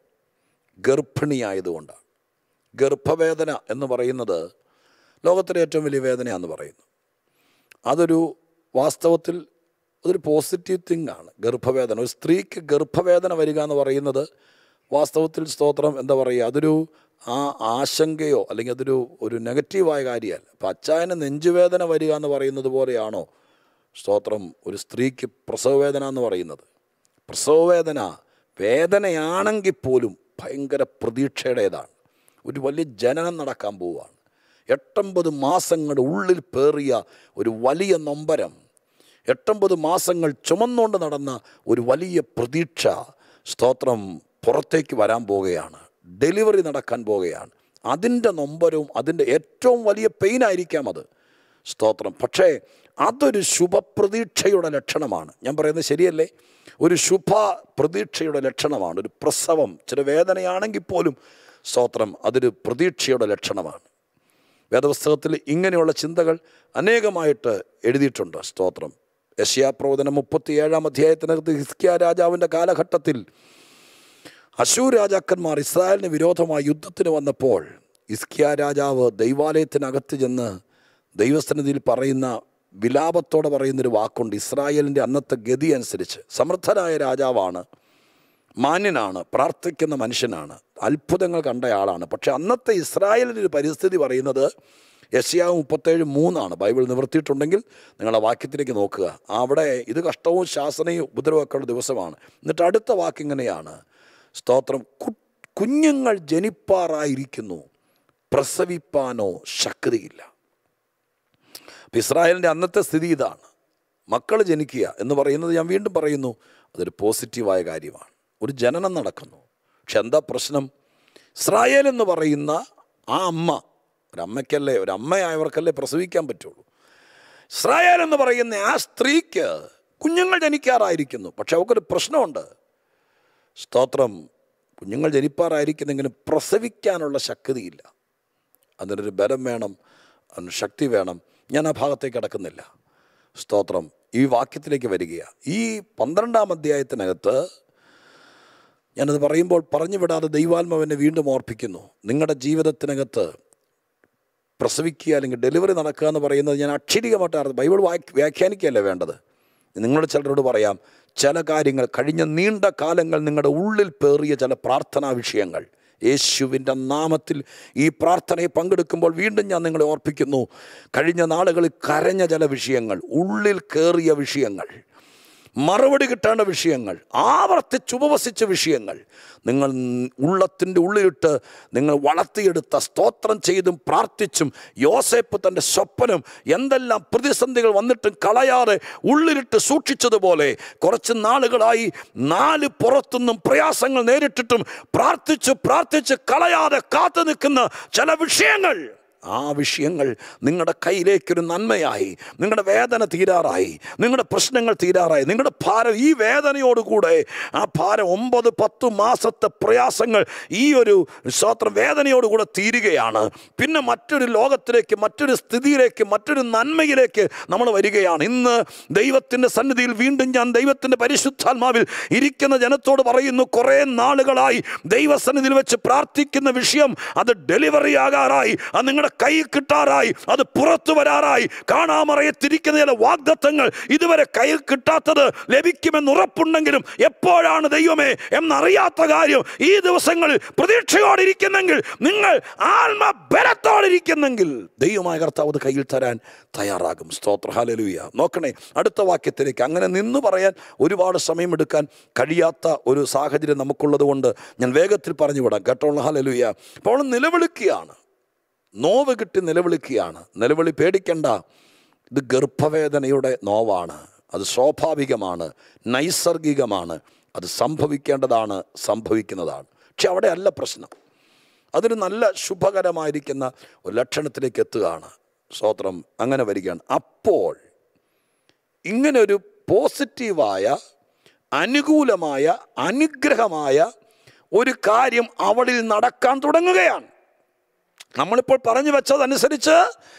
ഗർഭിണിയായതുകൊണ്ടാണ് ഗർഭവേദന എന്ന് പറയുന്നത് ലോകത്തിലെ ഏറ്റവും വലിയ വേദനയാണെന്ന് പറയുന്നു അതൊരു വാസ്തവത്തിൽ അതൊരു പോസിറ്റീവ് തിങ് ആണ് ഗർഭവേദന ഒരു സ്ത്രീക്ക് ഗർഭവേദന വരിക എന്ന് പറയുന്നത് വാസ്തവത്തിൽ സ്തോത്രം എന്താ പറയുക അതൊരു ആ ആശങ്കയോ അല്ലെങ്കിൽ അതൊരു ഒരു നെഗറ്റീവായ കാര്യമല്ല അപ്പം അച്ചായന് നെഞ്ചുവേദന വരിക എന്ന് പറയുന്നത് പോലെയാണോ സ്തോത്രം ഒരു സ്ത്രീക്ക് പ്രസവവേദന എന്ന് പറയുന്നത് പ്രസവവേദന വേദനയാണെങ്കിൽ പോലും ഭയങ്കര പ്രതീക്ഷയുടേതാണ് ഒരു വലിയ ജനനം നടക്കാൻ പോവുകയാണ് എട്ടൊമ്പത് മാസങ്ങളുടെ ഉള്ളിൽ പേറിയ ഒരു വലിയ നൊമ്പരം എട്ടൊമ്പത് മാസങ്ങൾ ചുമന്നുകൊണ്ട് നടന്ന ഒരു വലിയ പ്രതീക്ഷ സ്തോത്രം പുറത്തേക്ക് വരാൻ പോവുകയാണ് ഡെലിവറി നടക്കാൻ പോവുകയാണ് അതിൻ്റെ നൊമ്പരവും അതിൻ്റെ ഏറ്റവും വലിയ പെയിനായിരിക്കാം അത് സ്തോത്രം പക്ഷേ അതൊരു ശുഭപ്രതീക്ഷയുടെ ലക്ഷണമാണ് ഞാൻ പറയുന്നത് ശരിയല്ലേ ഒരു ശുഭ പ്രതീക്ഷയുടെ ലക്ഷണമാണ് ഒരു പ്രസവം ചില വേദനയാണെങ്കിൽ പോലും സ്തോത്രം അതൊരു പ്രതീക്ഷയുടെ ലക്ഷണമാണ് വേദപുസ്തകത്തിൽ ഇങ്ങനെയുള്ള ചിന്തകൾ അനേകമായിട്ട് എഴുതിയിട്ടുണ്ട് സ്തോത്രം യശ്യാപ്രവചനം മുപ്പത്തിയേഴാം അധ്യായത്തിനകത്ത് ഹിസ്കിയ രാജാവിൻ്റെ കാലഘട്ടത്തിൽ അശൂർ രാജാക്കന്മാർ ഇസ്രായേലിന് വിരോധമായി യുദ്ധത്തിന് വന്നപ്പോൾ ഇസ്കിയ രാജാവ് ദൈവാലയത്തിനകത്ത് ചെന്ന് ദൈവസന്നിധിയിൽ പറയുന്ന വിലാപത്തോടെ പറയുന്നൊരു വാക്കുണ്ട് ഇസ്രായേലിൻ്റെ അന്നത്തെ ഗതി അനുസരിച്ച് സമർത്ഥനായ രാജാവാണ് മാന്യനാണ് പ്രാർത്ഥിക്കുന്ന മനുഷ്യനാണ് അത്ഭുതങ്ങൾ കണ്ട ആളാണ് പക്ഷെ അന്നത്തെ ഇസ്രായേലിൻ്റെ ഒരു പരിസ്ഥിതി പറയുന്നത് യശയാവ് മുപ്പത്തേഴ് മൂന്നാണ് ബൈബിൾ നിവർത്തിയിട്ടുണ്ടെങ്കിൽ നിങ്ങളുടെ വാക്യത്തിലേക്ക് നോക്കുക അവിടെ ഇത് കഷ്ടവും ശാസനയും ഉപദ്രവമൊക്കെയുള്ള ദിവസമാണ് എന്നിട്ട് അടുത്ത വാക്കിങ്ങനെയാണ് സ്തോത്രം കു കുഞ്ഞുങ്ങൾ ജനിപ്പാറായിരിക്കുന്നു പ്രസവിപ്പാനോ ശക്തിയില്ല അപ്പം ഇസ്രായേലിൻ്റെ അന്നത്തെ സ്ഥിതി ഇതാണ് മക്കൾ ജനിക്കുക എന്ന് പറയുന്നത് ഞാൻ വീണ്ടും പറയുന്നു അതൊരു പോസിറ്റീവായ കാര്യമാണ് ഒരു ജനനം നടക്കുന്നു പക്ഷെ എന്താ പ്രശ്നം ഇസ്രായേൽ എന്ന് പറയുന്ന ആ അമ്മ ഒരമ്മയ്ക്കല്ലേ ഒരമ്മയായവർക്കല്ലേ പ്രസവിക്കാൻ പറ്റുള്ളൂ ഇസ്രായേൽ എന്ന് പറയുന്ന ആ സ്ത്രീക്ക് കുഞ്ഞുങ്ങൾ ജനിക്കാറായിരിക്കുന്നു പക്ഷെ അവൾക്കൊരു പ്രശ്നമുണ്ട് സ്തോത്രം കുഞ്ഞുങ്ങൾ ജനിപ്പാറായിരിക്കുന്നെങ്കിലും പ്രസവിക്കാനുള്ള ശക്തിയില്ല അതിനൊരു ബലം വേണം അതിന് ശക്തി വേണം ഞാൻ ആ ഭാഗത്തേക്ക് കിടക്കുന്നില്ല സ്തോത്രം ഈ വാക്യത്തിലേക്ക് വരികയാണ് ഈ പന്ത്രണ്ടാം അധ്യായത്തിനകത്ത് ഞാനത് പറയുമ്പോൾ പറഞ്ഞു വിടാതെ ദൈവാത്മാവിനെ വീണ്ടും ഓർപ്പിക്കുന്നു നിങ്ങളുടെ ജീവിതത്തിനകത്ത് പ്രസവിക്കുക അല്ലെങ്കിൽ ഡെലിവറി നടക്കുക എന്ന് പറയുന്നത് ഞാൻ അക്ഷരികമായിട്ട് അർത്ഥം ബൈബിൾ വാക്ക് വ്യാഖ്യാനിക്കുകയല്ല വേണ്ടത് നിങ്ങളോട് ചിലരോട് പറയാം ചില കാര്യങ്ങൾ കഴിഞ്ഞ നീണ്ട കാലങ്ങൾ നിങ്ങളുടെ ഉള്ളിൽ പേറിയ ചില പ്രാർത്ഥനാ വിഷയങ്ങൾ യേശുവിൻ്റെ നാമത്തിൽ ഈ പ്രാർത്ഥനയെ പങ്കെടുക്കുമ്പോൾ വീണ്ടും ഞാൻ നിങ്ങളെ ഓർപ്പിക്കുന്നു കഴിഞ്ഞ നാളുകളിൽ കരഞ്ഞ ചില വിഷയങ്ങൾ ഉള്ളിൽ കയറിയ വിഷയങ്ങൾ മറുപടി കിട്ടേണ്ട വിഷയങ്ങൾ ആവർത്തിച്ചുപവസിച്ച വിഷയങ്ങൾ നിങ്ങൾ ഉള്ളത്തിൻ്റെ ഉള്ളിലിട്ട് നിങ്ങൾ വളർത്തിയെടുത്ത സ്തോത്രം ചെയ്തും പ്രാർത്ഥിച്ചും യോസേപ്പ് തൻ്റെ സ്വപ്നം എന്തെല്ലാം പ്രതിസന്ധികൾ വന്നിട്ടും കളയാതെ ഉള്ളിലിട്ട് സൂക്ഷിച്ചതുപോലെ കുറച്ച് നാളുകളായി നാല് പുറത്തുനിന്നും പ്രയാസങ്ങൾ നേരിട്ടിട്ടും പ്രാർത്ഥിച്ച് പ്രാർത്ഥിച്ച് കളയാതെ കാത്തു നിൽക്കുന്ന ചില വിഷയങ്ങൾ ആ വിഷയങ്ങൾ നിങ്ങളുടെ കയ്യിലേക്കൊരു നന്മയായി നിങ്ങളുടെ വേദന തീരാറായി നിങ്ങളുടെ പ്രശ്നങ്ങൾ തീരാറായി നിങ്ങളുടെ ഭാരം ഈ വേദനയോടുകൂടെ ആ ഭാരം ഒമ്പത് പത്ത് മാസത്തെ പ്രയാസങ്ങൾ ഈ ഒരു സ്വത്രം വേദനയോടുകൂടെ തീരുകയാണ് പിന്നെ മറ്റൊരു ലോകത്തിലേക്ക് മറ്റൊരു സ്ഥിതിയിലേക്ക് മറ്റൊരു നന്മയിലേക്ക് നമ്മൾ വരികയാണ് ഇന്ന് ദൈവത്തിൻ്റെ സന്നിധിയിൽ വീണ്ടും ഞാൻ ദൈവത്തിൻ്റെ പരിശുദ്ധാത്മാവിൽ ഇരിക്കുന്ന ജനത്തോട് പറയുന്നു കുറേ നാളുകളായി ദൈവസന്നിധിയിൽ വെച്ച് പ്രാർത്ഥിക്കുന്ന വിഷയം അത് ഡെലിവറി ആകാറായി അത് നിങ്ങളുടെ കൈ കിട്ടാറായി അത് പുറത്തു വരാറായി കാണാമറയത്തിരിക്കുന്ന ചില വാഗ്ദത്തങ്ങൾ ഇതുവരെ കയ്യിൽ കിട്ടാത്തത് ലഭിക്കുമെന്ന് ഉറപ്പുണ്ടെങ്കിലും എപ്പോഴാണ് ദൈവമേ എന്നറിയാത്ത കാര്യം ഈ ദിവസങ്ങളിൽ പ്രതീക്ഷയോടെ ഇരിക്കുന്നെങ്കിൽ നിങ്ങൾ ആത്മബലത്തോടിരിക്കുന്നെങ്കിൽ ദൈവമായ കർത്താവ് അത് കയ്യിൽ തരാൻ തയ്യാറാകും സ്തോത്ര ഹാലലുയ നോക്കണേ അടുത്ത വാക്യത്തിലേക്ക് അങ്ങനെ നിന്ന് പറയാൻ ഒരുപാട് സമയമെടുക്കാൻ കഴിയാത്ത ഒരു സാഹചര്യം നമുക്കുള്ളത് കൊണ്ട് ഞാൻ വേഗത്തിൽ പറഞ്ഞു വിടാം കേട്ടോളൂ ഹാലലുയ അപ്പോൾ അവൾ നിലവിളിക്കുകയാണ് നോവ് കിട്ടി നിലവിളിക്കുകയാണ് നിലവിളി പേടിക്കണ്ട ഇത് ഗർഭവേദനയുടെ നോവാണ് അത് സ്വാഭാവികമാണ് നൈസർഗികമാണ് അത് സംഭവിക്കേണ്ടതാണ് സംഭവിക്കുന്നതാണ് പക്ഷെ അവിടെ അല്ല പ്രശ്നം അതൊരു നല്ല ശുഭകരമായിരിക്കുന്ന ഒരു ലക്ഷണത്തിലേക്ക് എത്തുകയാണ് സ്തോത്രം അങ്ങനെ വരികയാണ് അപ്പോൾ ഇങ്ങനെ ഒരു പോസിറ്റീവായ അനുകൂലമായ അനുഗ്രഹമായ ഒരു കാര്യം അവളിൽ നടക്കാൻ തുടങ്ങുകയാണ് നമ്മളിപ്പോൾ പറഞ്ഞു വെച്ചതനുസരിച്ച്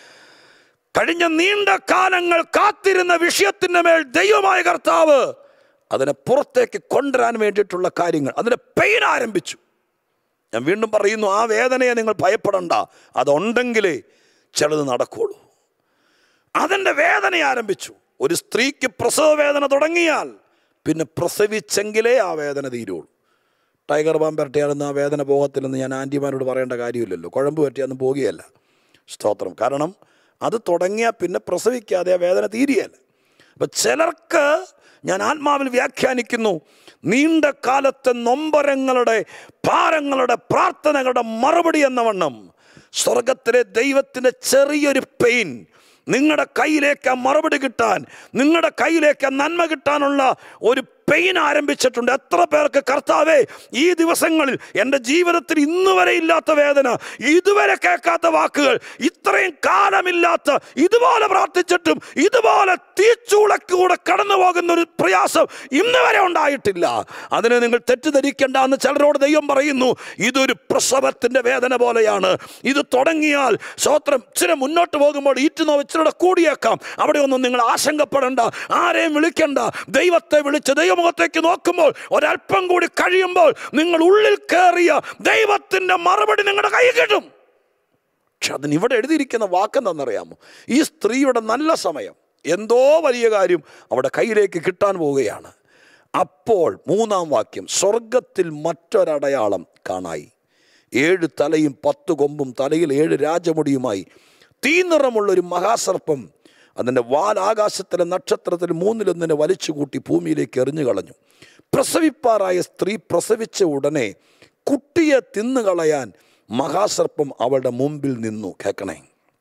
കഴിഞ്ഞ നീണ്ട കാലങ്ങൾ കാത്തിരുന്ന വിഷയത്തിൻ്റെ മേൽ ദൈവമായ കർത്താവ് അതിനെ പുറത്തേക്ക് കൊണ്ടുവരാൻ വേണ്ടിയിട്ടുള്ള കാര്യങ്ങൾ അതിൻ്റെ പെയിൻ ആരംഭിച്ചു ഞാൻ വീണ്ടും പറയുന്നു ആ വേദനയെ നിങ്ങൾ ഭയപ്പെടണ്ട അതുണ്ടെങ്കിലേ ചിലത് നടക്കുള്ളൂ അതിൻ്റെ വേദന ആരംഭിച്ചു ഒരു സ്ത്രീക്ക് പ്രസവ വേദന തുടങ്ങിയാൽ പിന്നെ പ്രസവിച്ചെങ്കിലേ ആ വേദന തീരുള്ളൂ ടൈഗർ ബാം പരട്ടിയാലൊന്നും ആ വേദന പോകത്തില്ലെന്ന് ഞാൻ ആൻറ്റിമാരോട് പറയേണ്ട കാര്യമില്ലല്ലോ കുഴമ്പ് പറ്റിയൊന്നും പോകുകയല്ല സ്തോത്രം കാരണം അത് തുടങ്ങിയാൽ പിന്നെ പ്രസവിക്കാതെ ആ വേദന തീരുകയല്ല അപ്പം ചിലർക്ക് ഞാൻ ആത്മാവിൽ വ്യാഖ്യാനിക്കുന്നു നീണ്ട കാലത്തെ നൊമ്പരങ്ങളുടെ ഭാരങ്ങളുടെ പ്രാർത്ഥനകളുടെ മറുപടി എന്ന വണ്ണം സ്വർഗത്തിലെ ദൈവത്തിൻ്റെ ചെറിയൊരു പെയിൻ നിങ്ങളുടെ കയ്യിലേക്ക് ആ മറുപടി കിട്ടാൻ നിങ്ങളുടെ കയ്യിലേക്ക് ആ നന്മ കിട്ടാനുള്ള ഒരു പെയിൻ ആരംഭിച്ചിട്ടുണ്ട് എത്ര പേർക്ക് കർത്താവേ ഈ ദിവസങ്ങളിൽ എൻ്റെ ജീവിതത്തിൽ ഇന്ന് വരെ ഇല്ലാത്ത വേദന ഇതുവരെ കേൾക്കാത്ത വാക്കുകൾ ഇത്രയും കാലമില്ലാത്ത ഇതുപോലെ പ്രാർത്ഥിച്ചിട്ടും ഇതുപോലെ തീച്ചൂളക്കൂടെ കടന്നു പോകുന്ന ഒരു പ്രയാസം ഇന്ന് വരെ ഉണ്ടായിട്ടില്ല അതിനെ നിങ്ങൾ തെറ്റിദ്ധരിക്കേണ്ട എന്ന് ചിലരോട് ദൈവം പറയുന്നു ഇതൊരു പ്രസവത്തിൻ്റെ വേദന പോലെയാണ് ഇത് തുടങ്ങിയാൽ സ്വോത്രം ഇച്ചിരി മുന്നോട്ട് പോകുമ്പോൾ ഈറ്റുനോ ഇച്ചിരി കൂടിയേക്കാം അവിടെ ഒന്നും നിങ്ങൾ ആശങ്കപ്പെടേണ്ട ആരെയും വിളിക്കണ്ട ദൈവത്തെ വിളിച്ച് ദൈവമുഖത്തേക്ക് നോക്കുമ്പോൾ ഒരല്പം കൂടി കഴിയുമ്പോൾ നിങ്ങൾ ഉള്ളിൽ കയറിയ ദൈവത്തിൻ്റെ മറുപടി നിങ്ങളുടെ കൈ കിട്ടും പക്ഷെ അതിന് ഇവിടെ എഴുതിയിരിക്കുന്ന വാക്കെന്താണെന്നറിയാമോ ഈ സ്ത്രീയുടെ നല്ല സമയം എന്തോ വലിയ കാര്യം അവിടെ കയ്യിലേക്ക് കിട്ടാൻ പോവുകയാണ് അപ്പോൾ മൂന്നാം വാക്യം സ്വർഗത്തിൽ മറ്റൊരടയാളം കാണായി ഏഴ് തലയും പത്ത് കൊമ്പും തലയിൽ ഏഴ് രാജമുടിയുമായി തീനിറമുള്ളൊരു മഹാസർപ്പം അതിൻ്റെ വാൽ ആകാശത്തിലെ നക്ഷത്രത്തിൽ മൂന്നിലൊന്നിനെ വലിച്ചു കൂട്ടി ഭൂമിയിലേക്ക് എറിഞ്ഞു കളഞ്ഞു പ്രസവിപ്പാറായ സ്ത്രീ പ്രസവിച്ച ഉടനെ കുട്ടിയെ തിന്നുകളയാൻ മഹാസർപ്പം അവളുടെ മുമ്പിൽ നിന്നു കേൾക്കണേ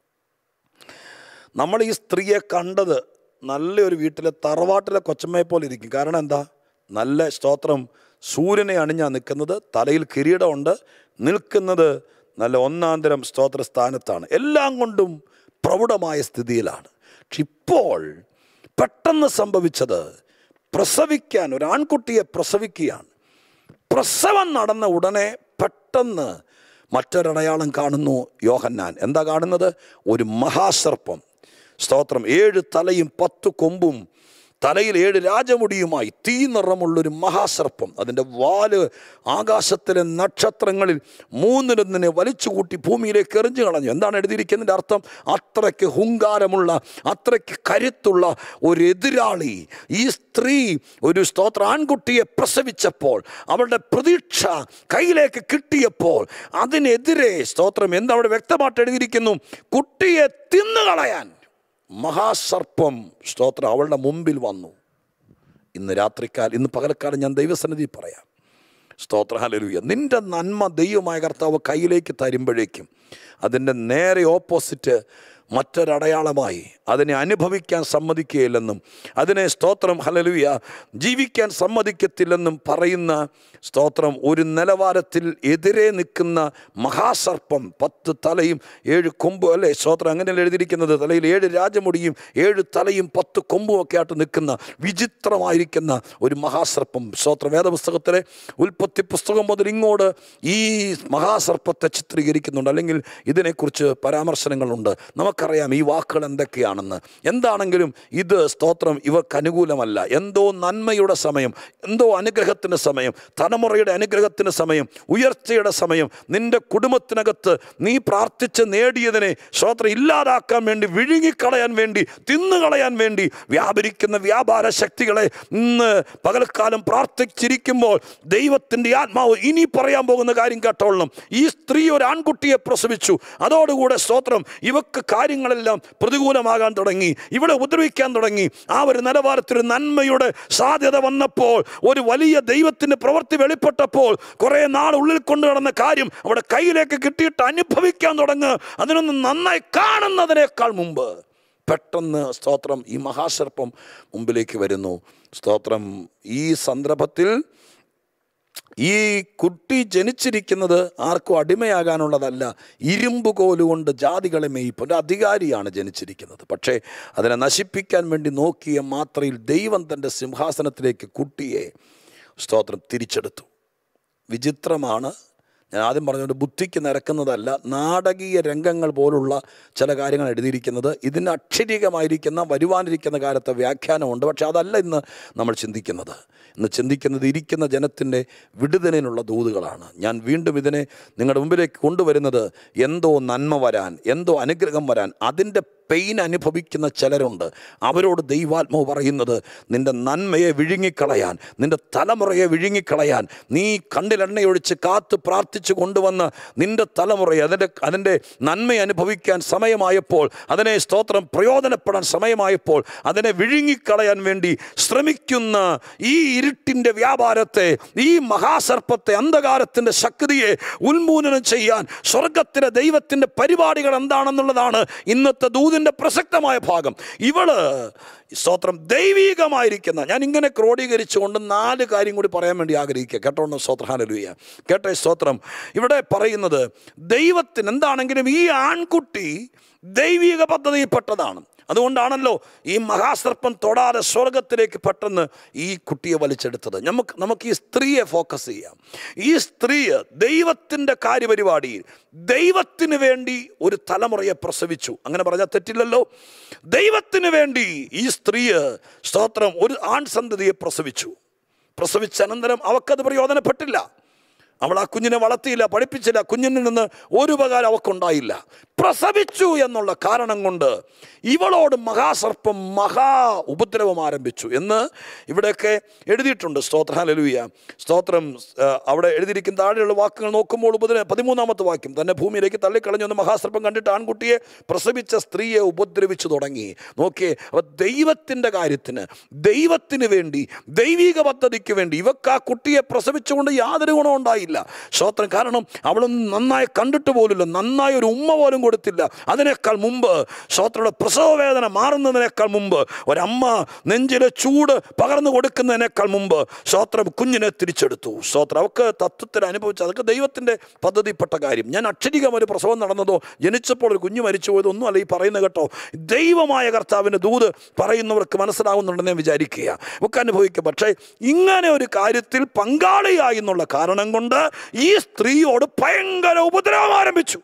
നമ്മൾ ഈ സ്ത്രീയെ കണ്ടത് നല്ലൊരു വീട്ടിലെ തറവാട്ടിലെ കൊച്ചമ്മയെ പോലെ ഇരിക്കും കാരണം എന്താ നല്ല സ്തോത്രം സൂര്യനെ അണിഞ്ഞാ നിൽക്കുന്നത് തലയിൽ കിരീടമുണ്ട് നിൽക്കുന്നത് നല്ല ഒന്നാന്തരം സ്തോത്ര സ്ഥാനത്താണ് എല്ലാം കൊണ്ടും പ്രൗഢമായ സ്ഥിതിയിലാണ് പക്ഷെ ഇപ്പോൾ പെട്ടെന്ന് സംഭവിച്ചത് പ്രസവിക്കാൻ ഒരു ആൺകുട്ടിയെ പ്രസവിക്കുകയാണ് പ്രസവം നടന്ന ഉടനെ പെട്ടെന്ന് മറ്റൊരടയാളം കാണുന്നു യോഹന്നാൻ എന്താ കാണുന്നത് ഒരു മഹാസർപ്പം സ്തോത്രം ഏഴ് തലയും പത്ത് കൊമ്പും തലയിൽ ഏഴ് രാജമുടിയുമായി തീ നിറമുള്ളൊരു മഹാസർപ്പം അതിൻ്റെ വാല് ആകാശത്തിലെ നക്ഷത്രങ്ങളിൽ മൂന്നിലൊന്നിനെ വലിച്ചുകൂട്ടി ഭൂമിയിലേക്ക് എറിഞ്ഞു കളഞ്ഞു എന്താണ് എഴുതിയിരിക്കുന്നതിൻ്റെ അർത്ഥം അത്രയ്ക്ക് ഹുങ്കാരമുള്ള അത്രയ്ക്ക് കരുത്തുള്ള ഒരു എതിരാളി ഈ സ്ത്രീ ഒരു സ്തോത്ര ആൺകുട്ടിയെ പ്രസവിച്ചപ്പോൾ അവളുടെ പ്രതീക്ഷ കയ്യിലേക്ക് കിട്ടിയപ്പോൾ അതിനെതിരെ സ്തോത്രം എന്താ അവിടെ വ്യക്തമായിട്ട് എഴുതിയിരിക്കുന്നു കുട്ടിയെ തിന്നുകളയാൻ മഹാസർപ്പം സ്തോത്രം അവളുടെ മുമ്പിൽ വന്നു ഇന്ന് രാത്രിക്കാൽ ഇന്ന് പകലക്കാലം ഞാൻ ദൈവസന്നിധി പറയാം സ്തോത്ര ഹലലുയ നിന്റെ നന്മ ദൈവമായ കർത്താവ് കയ്യിലേക്ക് തരുമ്പോഴേക്കും അതിൻ്റെ നേരെ ഓപ്പോസിറ്റ് മറ്റൊരടയാളമായി അതിനെ അനുഭവിക്കാൻ സമ്മതിക്കുകയില്ലെന്നും അതിനെ സ്തോത്രം ഹലലുയ ജീവിക്കാൻ സമ്മതിക്കത്തില്ലെന്നും പറയുന്ന സ്തോത്രം ഒരു നിലവാരത്തിൽ എതിരെ നിൽക്കുന്ന മഹാസർപ്പം പത്ത് തലയും ഏഴ് കൊമ്പ് അല്ലേ സ്തോത്രം അങ്ങനെയല്ല എഴുതിയിരിക്കുന്നത് തലയിൽ ഏഴ് രാജമുടിയും ഏഴ് തലയും പത്ത് കൊമ്പും ഒക്കെ ആയിട്ട് നിൽക്കുന്ന വിചിത്രമായിരിക്കുന്ന ഒരു മഹാസർപ്പം സ്തോത്ര വേദപുസ്തകത്തിലെ ഉൽപ്പത്തി പുസ്തകം മുതൽ ഇങ്ങോട്ട് ഈ മഹാസർപ്പത്തെ ചിത്രീകരിക്കുന്നുണ്ട് അല്ലെങ്കിൽ ഇതിനെക്കുറിച്ച് പരാമർശനങ്ങളുണ്ട് നമുക്കറിയാം ഈ വാക്കുകൾ എന്തൊക്കെയാണെന്ന് എന്താണെങ്കിലും ഇത് സ്തോത്രം ഇവർക്ക് അനുകൂലമല്ല എന്തോ നന്മയുടെ സമയം എന്തോ അനുഗ്രഹത്തിൻ്റെ സമയം തലമുറയുടെ അനുഗ്രഹത്തിന് സമയം ഉയർച്ചയുടെ സമയം നിന്റെ കുടുംബത്തിനകത്ത് നീ പ്രാർത്ഥിച്ച് നേടിയതിനെ സ്തോത്രം ഇല്ലാതാക്കാൻ വേണ്ടി വിഴുങ്ങിക്കളയാൻ വേണ്ടി തിന്നുകളയാൻ വേണ്ടി വ്യാപരിക്കുന്ന വ്യാപാര ശക്തികളെ ഇന്ന് പകൽക്കാലം പ്രാർത്ഥിച്ചിരിക്കുമ്പോൾ ദൈവത്തിൻ്റെ ആത്മാവ് ഇനി പറയാൻ പോകുന്ന കാര്യം കേട്ടോളണം ഈ സ്ത്രീ ഒരു ആൺകുട്ടിയെ പ്രസവിച്ചു അതോടുകൂടെ സ്തോത്രം ഇവക്ക് കാര്യങ്ങളെല്ലാം പ്രതികൂലമാകാൻ തുടങ്ങി ഇവിടെ ഉപദ്രവിക്കാൻ തുടങ്ങി ആ ഒരു നിലവാരത്തിൽ ഒരു നന്മയുടെ സാധ്യത വന്നപ്പോൾ ഒരു വലിയ ദൈവത്തിൻ്റെ പ്രവൃത്തി വെളിപ്പെട്ടപ്പോൾ കുറേ നാൾ ഉള്ളിൽ കൊണ്ടു നടന്ന കാര്യം അവിടെ കയ്യിലേക്ക് കിട്ടിയിട്ട് അനുഭവിക്കാൻ തുടങ്ങുക അതിനൊന്ന് നന്നായി കാണുന്നതിനേക്കാൾ മുമ്പ് പെട്ടെന്ന് സ്തോത്രം ഈ മഹാസർപ്പം മുമ്പിലേക്ക് വരുന്നു സ്തോത്രം ഈ സന്ദർഭത്തിൽ ഈ കുട്ടി ജനിച്ചിരിക്കുന്നത് ആർക്കും അടിമയാകാനുള്ളതല്ല ഇരുമ്പ് കോലുകൊണ്ട് ജാതികളെ മേയിപ്പ് ഒരു അധികാരിയാണ് ജനിച്ചിരിക്കുന്നത് പക്ഷേ അതിനെ നശിപ്പിക്കാൻ വേണ്ടി നോക്കിയ മാത്രയിൽ ദൈവം തൻ്റെ സിംഹാസനത്തിലേക്ക് കുട്ടിയെ സ്തോത്രം തിരിച്ചെടുത്തു വിചിത്രമാണ് ഞാൻ ആദ്യം പറഞ്ഞത് ബുദ്ധിക്ക് നിരക്കുന്നതല്ല നാടകീയ രംഗങ്ങൾ പോലുള്ള ചില കാര്യങ്ങൾ എഴുതിയിരിക്കുന്നത് ഇതിന് അക്ഷരീകമായിരിക്കുന്ന വരുവാനിരിക്കുന്ന കാലത്തെ വ്യാഖ്യാനമുണ്ട് പക്ഷെ അതല്ല ഇന്ന് നമ്മൾ ചിന്തിക്കുന്നത് ഇന്ന് ചിന്തിക്കുന്നത് ഇരിക്കുന്ന ജനത്തിൻ്റെ വിടുതലിനുള്ള ദൂതുകളാണ് ഞാൻ വീണ്ടും ഇതിനെ നിങ്ങളുടെ മുമ്പിലേക്ക് കൊണ്ടുവരുന്നത് എന്തോ നന്മ വരാൻ എന്തോ അനുഗ്രഹം വരാൻ അതിൻ്റെ പെയിൻ അനുഭവിക്കുന്ന ചിലരുണ്ട് അവരോട് ദൈവാത്മാവ് പറയുന്നത് നിന്റെ നന്മയെ വിഴുങ്ങിക്കളയാൻ നിന്റെ തലമുറയെ വിഴുങ്ങിക്കളയാൻ നീ കണ്ണിലെണ്ണയൊഴിച്ച് കാത്ത് പ്രാർത്ഥിച്ചു കൊണ്ടുവന്ന് നിന്റെ തലമുറയെ അതിൻ്റെ അതിൻ്റെ നന്മ അനുഭവിക്കാൻ സമയമായപ്പോൾ അതിനെ സ്തോത്രം പ്രയോജനപ്പെടാൻ സമയമായപ്പോൾ അതിനെ വിഴുങ്ങിക്കളയാൻ വേണ്ടി ശ്രമിക്കുന്ന ഈ ഇരുട്ടിൻ്റെ വ്യാപാരത്തെ ഈ മഹാസർപ്പത്തെ അന്ധകാരത്തിൻ്റെ ശക്തിയെ ഉന്മൂലനം ചെയ്യാൻ സ്വർഗത്തിലെ ദൈവത്തിൻ്റെ പരിപാടികൾ എന്താണെന്നുള്ളതാണ് ഇന്നത്തെ ദൂതിൻ്റെ പ്രസക്തമായ ഭാഗം ഇവള് സ്തോത്രം ദൈവീകമായിരിക്കുന്ന ഞാൻ ഇങ്ങനെ ക്രോഡീകരിച്ചുകൊണ്ട് നാല് കാര്യം കൂടി പറയാൻ വേണ്ടി ആഗ്രഹിക്കുക കേട്ടോ സ്തോത്രഹാനലുയ്യ കേട്ടെ സ്തോത്രം ഇവിടെ പറയുന്നത് ദൈവത്തിന് എന്താണെങ്കിലും ഈ ആൺകുട്ടി ദൈവിക പദ്ധതിയിൽപ്പെട്ടതാണ് അതുകൊണ്ടാണല്ലോ ഈ മഹാസർപ്പം തൊടാതെ സ്വർഗത്തിലേക്ക് പെട്ടെന്ന് ഈ കുട്ടിയെ വലിച്ചെടുത്തത് നമുക്ക് നമുക്ക് ഈ സ്ത്രീയെ ഫോക്കസ് ചെയ്യാം ഈ സ്ത്രീ ദൈവത്തിൻ്റെ കാര്യപരിപാടിയിൽ ദൈവത്തിന് വേണ്ടി ഒരു തലമുറയെ പ്രസവിച്ചു അങ്ങനെ പറഞ്ഞാൽ തെറ്റില്ലല്ലോ ദൈവത്തിന് വേണ്ടി ഈ സ്ത്രീ സ്തോത്രം ഒരു ആൺസന്തതിയെ പ്രസവിച്ചു പ്രസവിച്ച അനന്തരം അവക്കത് പ്രയോജനപ്പെട്ടില്ല അവൾ ആ കുഞ്ഞിനെ വളർത്തിയില്ല പഠിപ്പിച്ചില്ല കുഞ്ഞിൽ നിന്ന് ഒരു ഉപകാരം അവക്കുണ്ടായില്ല പ്രസവിച്ചു എന്നുള്ള കാരണം കൊണ്ട് ഇവളോട് മഹാസർപ്പം മഹാ ഉപദ്രവം ആരംഭിച്ചു എന്ന് ഇവിടെയൊക്കെ എഴുതിയിട്ടുണ്ട് സ്തോത്രഹാലലുയ സ്തോത്രം ആ, അവിടെ എഴുതിയിരിക്കുന്ന താഴെയുള്ള വാക്കുകൾ നോക്കുമ്പോൾ ഉപദ്രവ പതിമൂന്നാമത്തെ വാക്യം തന്നെ ഭൂമിയിലേക്ക് തള്ളിക്കളഞ്ഞു എന്ന് മഹാസർപ്പം കണ്ടിട്ട് ആൺകുട്ടിയെ പ്രസവിച്ച സ്ത്രീയെ ഉപദ്രവിച്ചു തുടങ്ങി നോക്കിയേ അപ്പോൾ ദൈവത്തിൻ്റെ കാര്യത്തിന് ദൈവത്തിന് വേണ്ടി ദൈവിക പദ്ധതിക്ക് വേണ്ടി ഇവക്ക് ആ കുട്ടിയെ പ്രസവിച്ചുകൊണ്ട് യാതൊരു ഗുണം ഉണ്ടായില്ല സ്തോത്രം കാരണം അവളൊന്നും നന്നായി കണ്ടിട്ട് പോലുമില്ല നന്നായി ഒരു ഉമ്മ പോലും കൊടുത്തില്ല അതിനേക്കാൾ മുമ്പ് സ്തോത്രയുടെ പ്രസവ വേദന മാറുന്നതിനേക്കാൾ മുമ്പ് ഒരമ്മ നെഞ്ചിലെ ചൂട് പകർന്നു കൊടുക്കുന്നതിനേക്കാൾ മുമ്പ് സ്തോത്രം കുഞ്ഞിനെ തിരിച്ചെടുത്തു സ്തോത്രം അവർക്ക് തത്വത്തിൽ അനുഭവിച്ച അതൊക്കെ ദൈവത്തിൻ്റെ പദ്ധതിപ്പെട്ട കാര്യം ഞാൻ അക്ഷരികം ഒരു പ്രസവം നടന്നതോ ജനിച്ചപ്പോൾ ഒരു കുഞ്ഞ് മരിച്ചു പോയതോ ഒന്നും അല്ല ഈ പറയുന്നത് കേട്ടോ ദൈവമായ കർത്താവിൻ്റെ ദൂത് പറയുന്നവർക്ക് മനസ്സിലാവുന്നുണ്ടെന്ന് ഞാൻ വിചാരിക്കുക ഒക്കെ അനുഭവിക്കുക പക്ഷേ ഇങ്ങനെ ഒരു കാര്യത്തിൽ പങ്കാളിയായി എന്നുള്ള കാരണം കൊണ്ട് ഈ സ്ത്രീയോട് ഭയങ്കര ഉപദ്രവം ആരംഭിച്ചു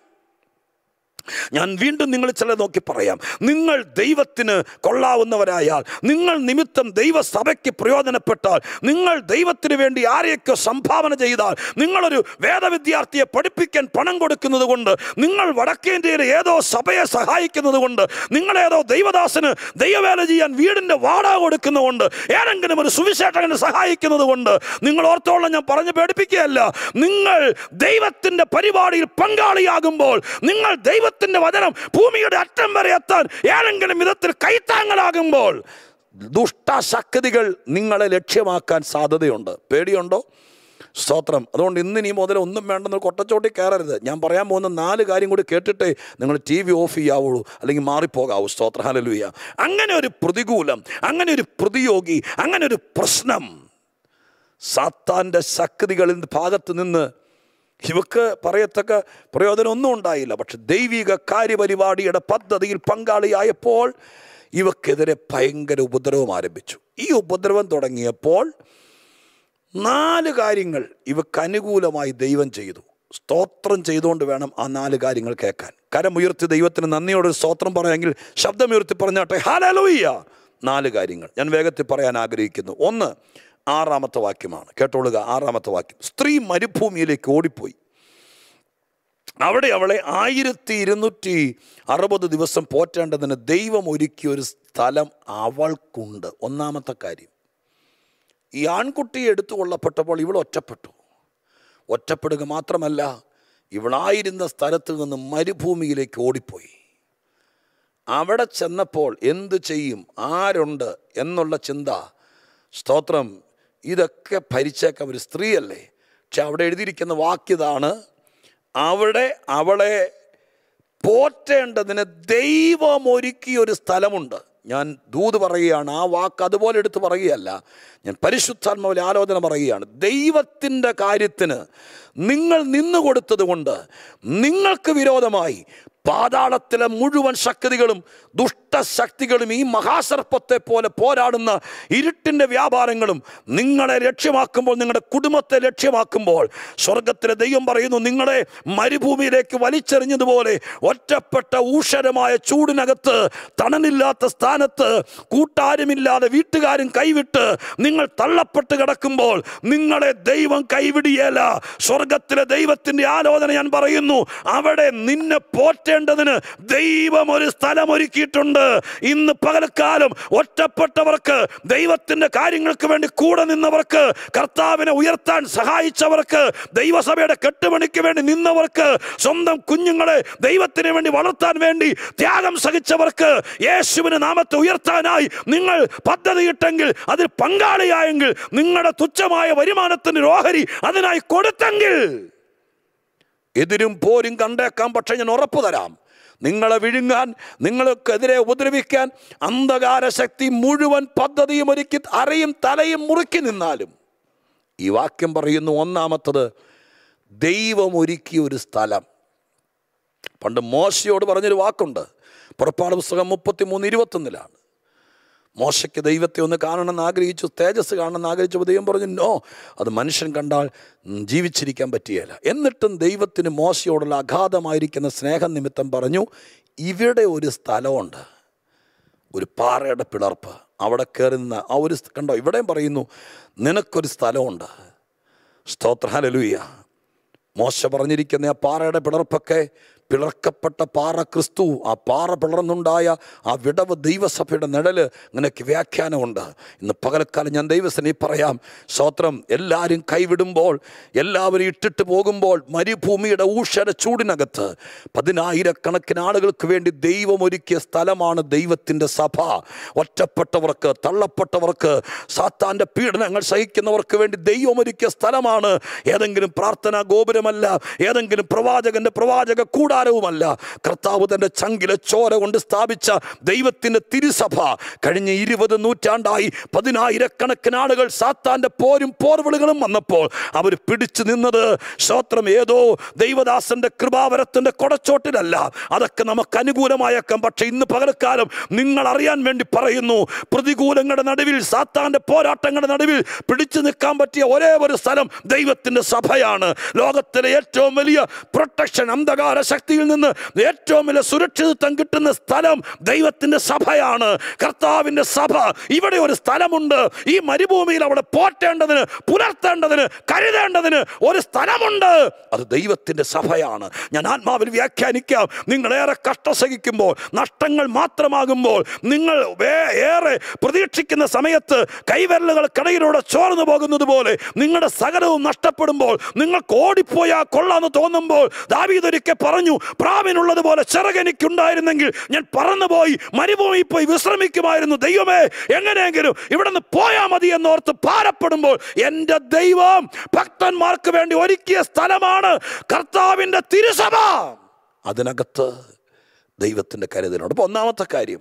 ഞാൻ വീണ്ടും നിങ്ങൾ ചില നോക്കി പറയാം നിങ്ങൾ ദൈവത്തിന് കൊള്ളാവുന്നവരായാൽ നിങ്ങൾ നിമിത്തം ദൈവസഭയ്ക്ക് പ്രയോജനപ്പെട്ടാൽ നിങ്ങൾ ദൈവത്തിന് വേണ്ടി ആരെയൊക്കെ സംഭാവന ചെയ്താൽ നിങ്ങളൊരു വേദവിദ്യാർത്ഥിയെ പഠിപ്പിക്കാൻ പണം കൊടുക്കുന്നത് കൊണ്ട് നിങ്ങൾ വടക്കേന്ത്യയിലെ ഏതോ സഭയെ സഹായിക്കുന്നത് കൊണ്ട് നിങ്ങളേതോ ദൈവദാസന് ദൈവവേല ചെയ്യാൻ വീടിൻ്റെ വാടക കൊടുക്കുന്നതുകൊണ്ട് ഏതെങ്കിലും ഒരു സുവിശേഷകനെ സഹായിക്കുന്നത് കൊണ്ട് നിങ്ങൾ ഓർത്തോളം ഞാൻ പറഞ്ഞു പേടിപ്പിക്കുകയല്ല നിങ്ങൾ ദൈവത്തിൻ്റെ പരിപാടിയിൽ പങ്കാളിയാകുമ്പോൾ നിങ്ങൾ ദൈവത്തിൻ്റെ വചനം ഭൂമിയുടെ അറ്റം വരെ എത്താൻ ഏതെങ്കിലും വിധത്തിൽ കൈത്താങ്ങലാകുമ്പോൾ ദുഷ്ടശക്തികൾ നിങ്ങളെ ലക്ഷ്യമാക്കാൻ സാധ്യതയുണ്ട് പേടിയുണ്ടോ സ്തോത്രം അതുകൊണ്ട് ഇന്ന് ഇനി മുതൽ ഒന്നും വേണ്ടെന്ന് കൊട്ടച്ചോട്ടി കയറരുത് ഞാൻ പറയാൻ പോകുന്ന നാല് കാര്യം കൂടി കേട്ടിട്ടേ നിങ്ങൾ ടി വി ഓഫ് ചെയ്യാവുള്ളൂ അല്ലെങ്കിൽ മാറിപ്പോകാവൂ സ്തോത്ര ഹലലുയ അങ്ങനെ ഒരു പ്രതികൂലം അങ്ങനെ ഒരു പ്രതിയോഗി അങ്ങനെ ഒരു പ്രശ്നം സാത്താൻ്റെ ശക്തികളിൽ ഭാഗത്ത് നിന്ന് ഇവക്ക് പറയത്തക്ക പ്രയോജനമൊന്നും ഉണ്ടായില്ല പക്ഷെ ദൈവിക കാര്യപരിപാടിയുടെ പദ്ധതിയിൽ പങ്കാളിയായപ്പോൾ ഇവക്കെതിരെ ഭയങ്കര ഉപദ്രവം ആരംഭിച്ചു ഈ ഉപദ്രവം തുടങ്ങിയപ്പോൾ നാല് കാര്യങ്ങൾ ഇവക്ക് അനുകൂലമായി ദൈവം ചെയ്തു സ്തോത്രം ചെയ്തുകൊണ്ട് വേണം ആ നാല് കാര്യങ്ങൾ കേൾക്കാൻ കരമുയർത്തി ദൈവത്തിന് നന്ദിയോടൊരു സ്തോത്രം പറയാമെങ്കിൽ ശബ്ദമുയർത്തി പറഞ്ഞാട്ടെ ഹാലലോയ്യ നാല് കാര്യങ്ങൾ ഞാൻ വേഗത്തിൽ പറയാൻ ആഗ്രഹിക്കുന്നു ഒന്ന് ആറാമത്തെ വാക്യമാണ് കേട്ടോളുക ആറാമത്തെ വാക്യം സ്ത്രീ മരുഭൂമിയിലേക്ക് ഓടിപ്പോയി അവിടെ അവളെ ആയിരത്തി ഇരുന്നൂറ്റി അറുപത് ദിവസം പോറ്റേണ്ടതിന് ദൈവം ഒരുക്കിയ ഒരു സ്ഥലം അവൾക്കുണ്ട് ഒന്നാമത്തെ കാര്യം ഈ ആൺകുട്ടിയെ എടുത്തു കൊള്ളപ്പെട്ടപ്പോൾ ഇവൾ ഒറ്റപ്പെട്ടു ഒറ്റപ്പെടുക മാത്രമല്ല ഇവളായിരുന്ന സ്ഥലത്ത് നിന്ന് മരുഭൂമിയിലേക്ക് ഓടിപ്പോയി അവിടെ ചെന്നപ്പോൾ എന്ത് ചെയ്യും ആരുണ്ട് എന്നുള്ള ചിന്ത സ്തോത്രം ഇതൊക്കെ ഭരിച്ചേക്കാം ഒരു സ്ത്രീയല്ലേ പക്ഷെ അവിടെ എഴുതിയിരിക്കുന്ന വാക്യതാണ് അവിടെ അവളെ പോറ്റേണ്ടതിന് ദൈവമൊരുക്കിയ ഒരു സ്ഥലമുണ്ട് ഞാൻ ദൂത് പറയുകയാണ് ആ വാക്ക് അതുപോലെ എടുത്ത് പറയുകയല്ല ഞാൻ പരിശുദ്ധാത്മാവിലെ ആലോചന പറയുകയാണ് ദൈവത്തിൻ്റെ കാര്യത്തിന് നിങ്ങൾ നിന്നു കൊടുത്തത് കൊണ്ട് നിങ്ങൾക്ക് വിരോധമായി പാതാളത്തിലെ മുഴുവൻ ശക്തികളും ദുഷ്ടശക്തികളും ഈ മഹാസർപ്പത്തെ പോലെ പോരാടുന്ന ഇരുട്ടിൻ്റെ വ്യാപാരങ്ങളും നിങ്ങളെ ലക്ഷ്യമാക്കുമ്പോൾ നിങ്ങളുടെ കുടുംബത്തെ ലക്ഷ്യമാക്കുമ്പോൾ സ്വർഗത്തിലെ ദൈവം പറയുന്നു നിങ്ങളെ മരുഭൂമിയിലേക്ക് വലിച്ചെറിഞ്ഞതുപോലെ ഒറ്റപ്പെട്ട ഊഷരമായ ചൂടിനകത്ത് തണലില്ലാത്ത സ്ഥാനത്ത് കൂട്ടാരുമില്ലാതെ വീട്ടുകാരും കൈവിട്ട് നിങ്ങൾ തള്ളപ്പെട്ട് കിടക്കുമ്പോൾ നിങ്ങളെ ദൈവം കൈവിടിയേല സ്വർഗത്തിലെ ദൈവത്തിൻ്റെ ആലോചന ഞാൻ പറയുന്നു അവിടെ നിന്നെ പോറ്റ പോറ്റേണ്ടതിന് ദൈവം ഒരു സ്ഥലം ഒരുക്കിയിട്ടുണ്ട് ഇന്ന് പകൽക്കാലം ഒറ്റപ്പെട്ടവർക്ക് ദൈവത്തിന്റെ കാര്യങ്ങൾക്ക് വേണ്ടി കൂടെ നിന്നവർക്ക് കർത്താവിനെ ഉയർത്താൻ സഹായിച്ചവർക്ക് ദൈവസഭയുടെ കെട്ടുപണിക്ക് വേണ്ടി നിന്നവർക്ക് സ്വന്തം കുഞ്ഞുങ്ങളെ ദൈവത്തിന് വേണ്ടി വളർത്താൻ വേണ്ടി ത്യാഗം സഹിച്ചവർക്ക് യേശുവിന് നാമത്തെ ഉയർത്താനായി നിങ്ങൾ പദ്ധതിയിട്ടെങ്കിൽ അതിൽ പങ്കാളിയായെങ്കിൽ നിങ്ങളുടെ തുച്ഛമായ വരുമാനത്തിന് ഒരു ഓഹരി അതിനായി കൊടുത്തെങ്കിൽ എതിരും പോരും കണ്ടേക്കാം പക്ഷെ ഞാൻ ഉറപ്പു തരാം നിങ്ങളെ വിഴുങ്ങാൻ നിങ്ങൾക്കെതിരെ ഉപദ്രവിക്കാൻ അന്ധകാര ശക്തി മുഴുവൻ പദ്ധതിയും ഒരുക്കി അരയും തലയും മുറുക്കി നിന്നാലും ഈ വാക്യം പറയുന്നു ഒന്നാമത്തത് ദൈവം ഒരുക്കിയ ഒരു സ്ഥലം പണ്ട് മോശയോട് പറഞ്ഞൊരു വാക്കുണ്ട് പുറപ്പാട് പുസ്തകം മുപ്പത്തി മൂന്ന് ഇരുപത്തൊന്നിലാണ് മോശയ്ക്ക് ദൈവത്തെ ഒന്ന് കാണണമെന്ന് ആഗ്രഹിച്ചു തേജസ് കാണണമെന്ന് ആഗ്രഹിച്ചപ്പോൾ ദൈവം പറഞ്ഞു നോ അത് മനുഷ്യൻ കണ്ടാൽ ഉം, ജീവിച്ചിരിക്കാൻ പറ്റിയല്ല എന്നിട്ടും ദൈവത്തിന് മോശയോടുള്ള അഗാധമായിരിക്കുന്ന സ്നേഹം നിമിത്തം പറഞ്ഞു ഇവിടെ ഒരു സ്ഥലമുണ്ട് ഒരു പാറയുടെ പിളർപ്പ് അവിടെ കയറി നിന്ന് ആ ഒരു സ്ഥ- കണ്ടോ ഇവിടെയും പറയുന്നു നിനക്കൊരു സ്ഥലമുണ്ട് സ്തോത്രഹാലലുയ്യ മോശ പറഞ്ഞിരിക്കുന്ന ആ പാറയുടെ പിളർപ്പൊക്കെ പിളർക്കപ്പെട്ട പാറ ക്രിസ്തു ആ പാറ പിളർന്നുണ്ടായ ആ വിടവ് ദൈവസഭയുടെ നിഴല് നിനക്ക് വ്യാഖ്യാനമുണ്ട് ഇന്ന് പകലക്കാലം ഞാൻ ദൈവസനെ പറയാം സ്തോത്രം എല്ലാവരും കൈവിടുമ്പോൾ എല്ലാവരും ഇട്ടിട്ട് പോകുമ്പോൾ മരുഭൂമിയുടെ ഊഷര ചൂടിനകത്ത് പതിനായിരക്കണക്കിന് ആളുകൾക്ക് വേണ്ടി ദൈവം ഒരുക്കിയ സ്ഥലമാണ് ദൈവത്തിൻ്റെ സഭ ഒറ്റപ്പെട്ടവർക്ക് തള്ളപ്പെട്ടവർക്ക് സാത്താൻ്റെ പീഡനങ്ങൾ സഹിക്കുന്നവർക്ക് വേണ്ടി ദൈവം ഒരുക്കിയ സ്ഥലമാണ് ഏതെങ്കിലും പ്രാർത്ഥനാ ഗോപുരമല്ല ഏതെങ്കിലും പ്രവാചകന്റെ പ്രവാചക കൂടാരവുമല്ല കർത്താവ് തൻ്റെ ചങ്കിലെ ചോര കൊണ്ട് സ്ഥാപിച്ച ദൈവത്തിൻ്റെ തിരുസഭ കഴിഞ്ഞ ഇരുപത് നൂറ്റാണ്ടായി പതിനായിരക്കണക്കിന് ആളുകൾ സാത്താൻ്റെ പോരും പോർവിളികളും വന്നപ്പോൾ അവർ പിടിച്ചു നിന്നത് ശ്രോത്രം ഏതോ ദൈവദാസന്റെ കൃപാവരത്തിന്റെ കൊടച്ചോട്ടിലല്ല അതൊക്കെ നമുക്ക് അനുകൂലമായേക്കാം പക്ഷെ ഇന്ന് പകരക്കാലം നിങ്ങൾ അറിയാൻ വേണ്ടി പറയുന്നു പ്രതികൂലങ്ങളുടെ നടുവിൽ സാത്താന്റെ പോരാട്ടങ്ങളുടെ നടുവിൽ പിടിച്ചു നിൽക്കാൻ പറ്റിയ ഒരേ ഒരു സ്ഥലം ദൈവത്തിന്റെ സഭയാണ് ലോകത്തിലെ ഏറ്റവും വലിയ പ്രൊട്ടക്ഷൻ അന്ധകാര ശക്തിയിൽ നിന്ന് ഏറ്റവും വലിയ സുരക്ഷിതത്വം കിട്ടുന്ന സ്ഥലം ദൈവത്തിന്റെ സഭയാണ് കർത്താവിന്റെ സഭ ഇവിടെ ഒരു സ്ഥലമുണ്ട് ഈ മരുഭൂമിയിൽ അവിടെ പോറ്റേണ്ടതിന് പുലർത്തേണ്ടതിന് കരുതേണ്ടതിന് ഒരു സ്ഥലമുണ്ട് അത് ദൈവത്തിന്റെ സഭയാണ് ഞാൻ ആത്മാവിൽ വ്യാഖ്യാനിക്കാം നിങ്ങളേറെ കഷ്ട സഹിക്കുമ്പോൾ നഷ്ടങ്ങൾ മാത്രമാകുമ്പോൾ നിങ്ങൾ വേ- ഏറെ പ്രതീക്ഷിക്കുന്ന സമയത്ത് കൈവിരലുകൾ കടയിലൂടെ ചോർന്നു പോകുന്നത് പോലെ നിങ്ങളുടെ സകലവും നഷ്ടപ്പെടുമ്പോൾ നിങ്ങൾക്ക് ഓടിപ്പോയാ കൊള്ളാന്ന് തോന്നുമ്പോൾ ദാവീദൊരിക്കൽ പറഞ്ഞു പ്രാവിനുള്ളതുപോലെ ചിറകെനിക്കുണ്ടായിരുന്നെങ്കിൽ ഞാൻ പറന്നുപോയി മരുഭൂമി പോയി വിശ്രമിക്കുമായിരുന്നു ദൈവമേ എങ്ങനെയെങ്കിലും ഇവിടെ നിന്ന് പോയാ മതി എന്നോർത്ത് ഭാരപ്പെടുമ്പോൾ എൻ്റെ ദൈവം ഭക്തന്മാർക്ക് വേണ്ടി ഒരുക്കിയ സ്ഥലമാണ് കർത്താവിൻ്റെ തിരുസഭ അതിനകത്ത് ദൈവത്തിൻ്റെ കരുതലുണ്ട് അപ്പോൾ ഒന്നാമത്തെ കാര്യം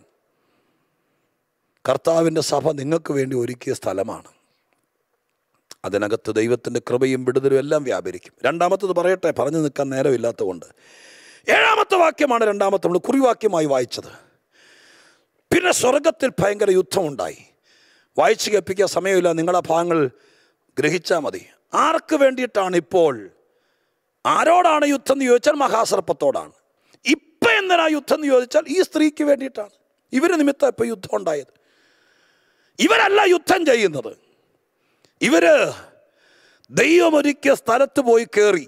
കർത്താവിൻ്റെ സഭ നിങ്ങൾക്ക് വേണ്ടി ഒരുക്കിയ സ്ഥലമാണ് അതിനകത്ത് ദൈവത്തിൻ്റെ കൃപയും വിടുതലും എല്ലാം വ്യാപരിക്കും രണ്ടാമത്തത് പറയട്ടെ പറഞ്ഞു നിൽക്കാൻ നേരമില്ലാത്തതുകൊണ്ട് ഏഴാമത്തെ വാക്യമാണ് രണ്ടാമത്തെ നമ്മൾ കുറിവാക്യമായി വായിച്ചത് പിന്നെ സ്വർഗത്തിൽ ഭയങ്കര യുദ്ധമുണ്ടായി വായിച്ചു കേൾപ്പിക്കാൻ സമയമില്ല നിങ്ങളുടെ ഭാഗങ്ങൾ ഗ്രഹിച്ചാൽ മതി ആർക്ക് വേണ്ടിയിട്ടാണ് ഇപ്പോൾ ആരോടാണ് യുദ്ധം എന്ന് ചോദിച്ചാൽ മഹാസർപ്പത്തോടാണ് ഇപ്പം എന്തിനാ യുദ്ധം എന്ന് ചോദിച്ചാൽ ഈ സ്ത്രീക്ക് വേണ്ടിയിട്ടാണ് ഇവര് നിമിത്തം ഇപ്പം യുദ്ധം ഉണ്ടായത് ഇവരല്ല യുദ്ധം ചെയ്യുന്നത് ഇവര് ദൈവമൊരുക്കിയ സ്ഥലത്ത് പോയി കയറി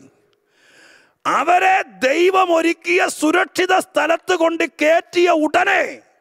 അവരെ ദൈവമൊരുക്കിയ സുരക്ഷിത സ്ഥലത്ത് കൊണ്ട് കയറ്റിയ ഉടനെ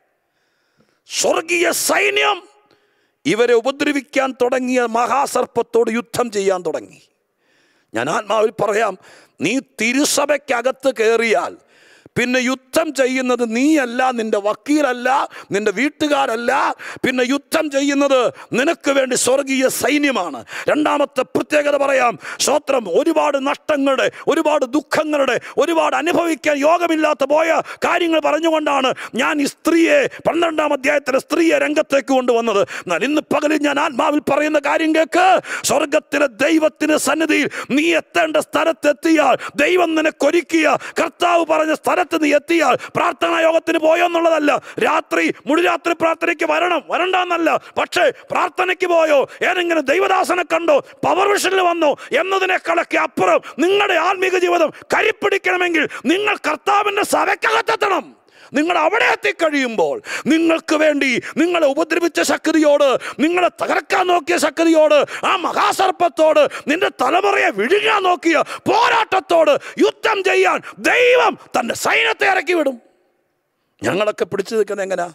സ്വർഗീയ സൈന്യം ഇവരെ ഉപദ്രവിക്കാൻ തുടങ്ങിയ മഹാസർപ്പത്തോട് യുദ്ധം ചെയ്യാൻ തുടങ്ങി ഞാൻ ആത്മാവിൽ പറയാം നീ തിരുസഭയ്ക്കകത്ത് കയറിയാൽ പിന്നെ യുദ്ധം ചെയ്യുന്നത് നീയല്ല നിന്റെ വക്കീലല്ല നിന്റെ വീട്ടുകാരല്ല പിന്നെ യുദ്ധം ചെയ്യുന്നത് നിനക്ക് വേണ്ടി സ്വർഗീയ സൈന്യമാണ് രണ്ടാമത്തെ പ്രത്യേകത പറയാം സ്വത്രം ഒരുപാട് നഷ്ടങ്ങളുടെ ഒരുപാട് ദുഃഖങ്ങളുടെ ഒരുപാട് അനുഭവിക്കാൻ യോഗമില്ലാത്ത പോയ കാര്യങ്ങൾ പറഞ്ഞുകൊണ്ടാണ് ഞാൻ ഈ സ്ത്രീയെ പന്ത്രണ്ടാം അധ്യായത്തിലെ സ്ത്രീയെ രംഗത്തേക്ക് കൊണ്ടുവന്നത് എന്നാൽ ഇന്ന് പകലിൽ ഞാൻ ആത്മാവിൽ പറയുന്ന കാര്യം കേൾക്ക് സ്വർഗത്തിലെ ദൈവത്തിന് സന്നിധിയിൽ നീ എത്തേണ്ട സ്ഥലത്തെത്തിയാൽ ദൈവം നിനക്കൊരുക്കിയ കർത്താവ് പറഞ്ഞ സ്ഥലത്ത് നീ എത്തിയാൽ പ്രാർത്ഥനാ യോഗത്തിന് പോയോ എന്നുള്ളതല്ല രാത്രി മുഴുരാത്രി പ്രാർത്ഥനയ്ക്ക് വരണം വരണ്ടെന്നല്ല പക്ഷേ പ്രാർത്ഥനയ്ക്ക് പോയോ ഏതെങ്കിലും ദൈവദാസനെ കണ്ടോ പവർ വിഷനിൽ വന്നോ എന്നതിനേക്കാളൊക്കെ അപ്പുറം നിങ്ങളുടെ ആത്മീക ജീവിതം കരിപ്പിടിക്കണമെങ്കിൽ നിങ്ങൾ കർത്താവിന്റെ സഭയ്ക്കകത്തെത്തണം നിങ്ങൾ അവിടെ എത്തിക്കഴിയുമ്പോൾ നിങ്ങൾക്ക് വേണ്ടി നിങ്ങളെ ഉപദ്രവിച്ച ശക്തിയോട് നിങ്ങളെ തകർക്കാൻ നോക്കിയ ശക്തിയോട് ആ മഹാസർപ്പത്തോട് നിന്റെ തലമുറയെ വിഴുങ്ങാൻ നോക്കിയ പോരാട്ടത്തോട് യുദ്ധം ചെയ്യാൻ ദൈവം തന്റെ സൈന്യത്തെ ഇറക്കി വിടും ഞങ്ങളൊക്കെ പിടിച്ചു നിൽക്കുന്നത് എങ്ങനാ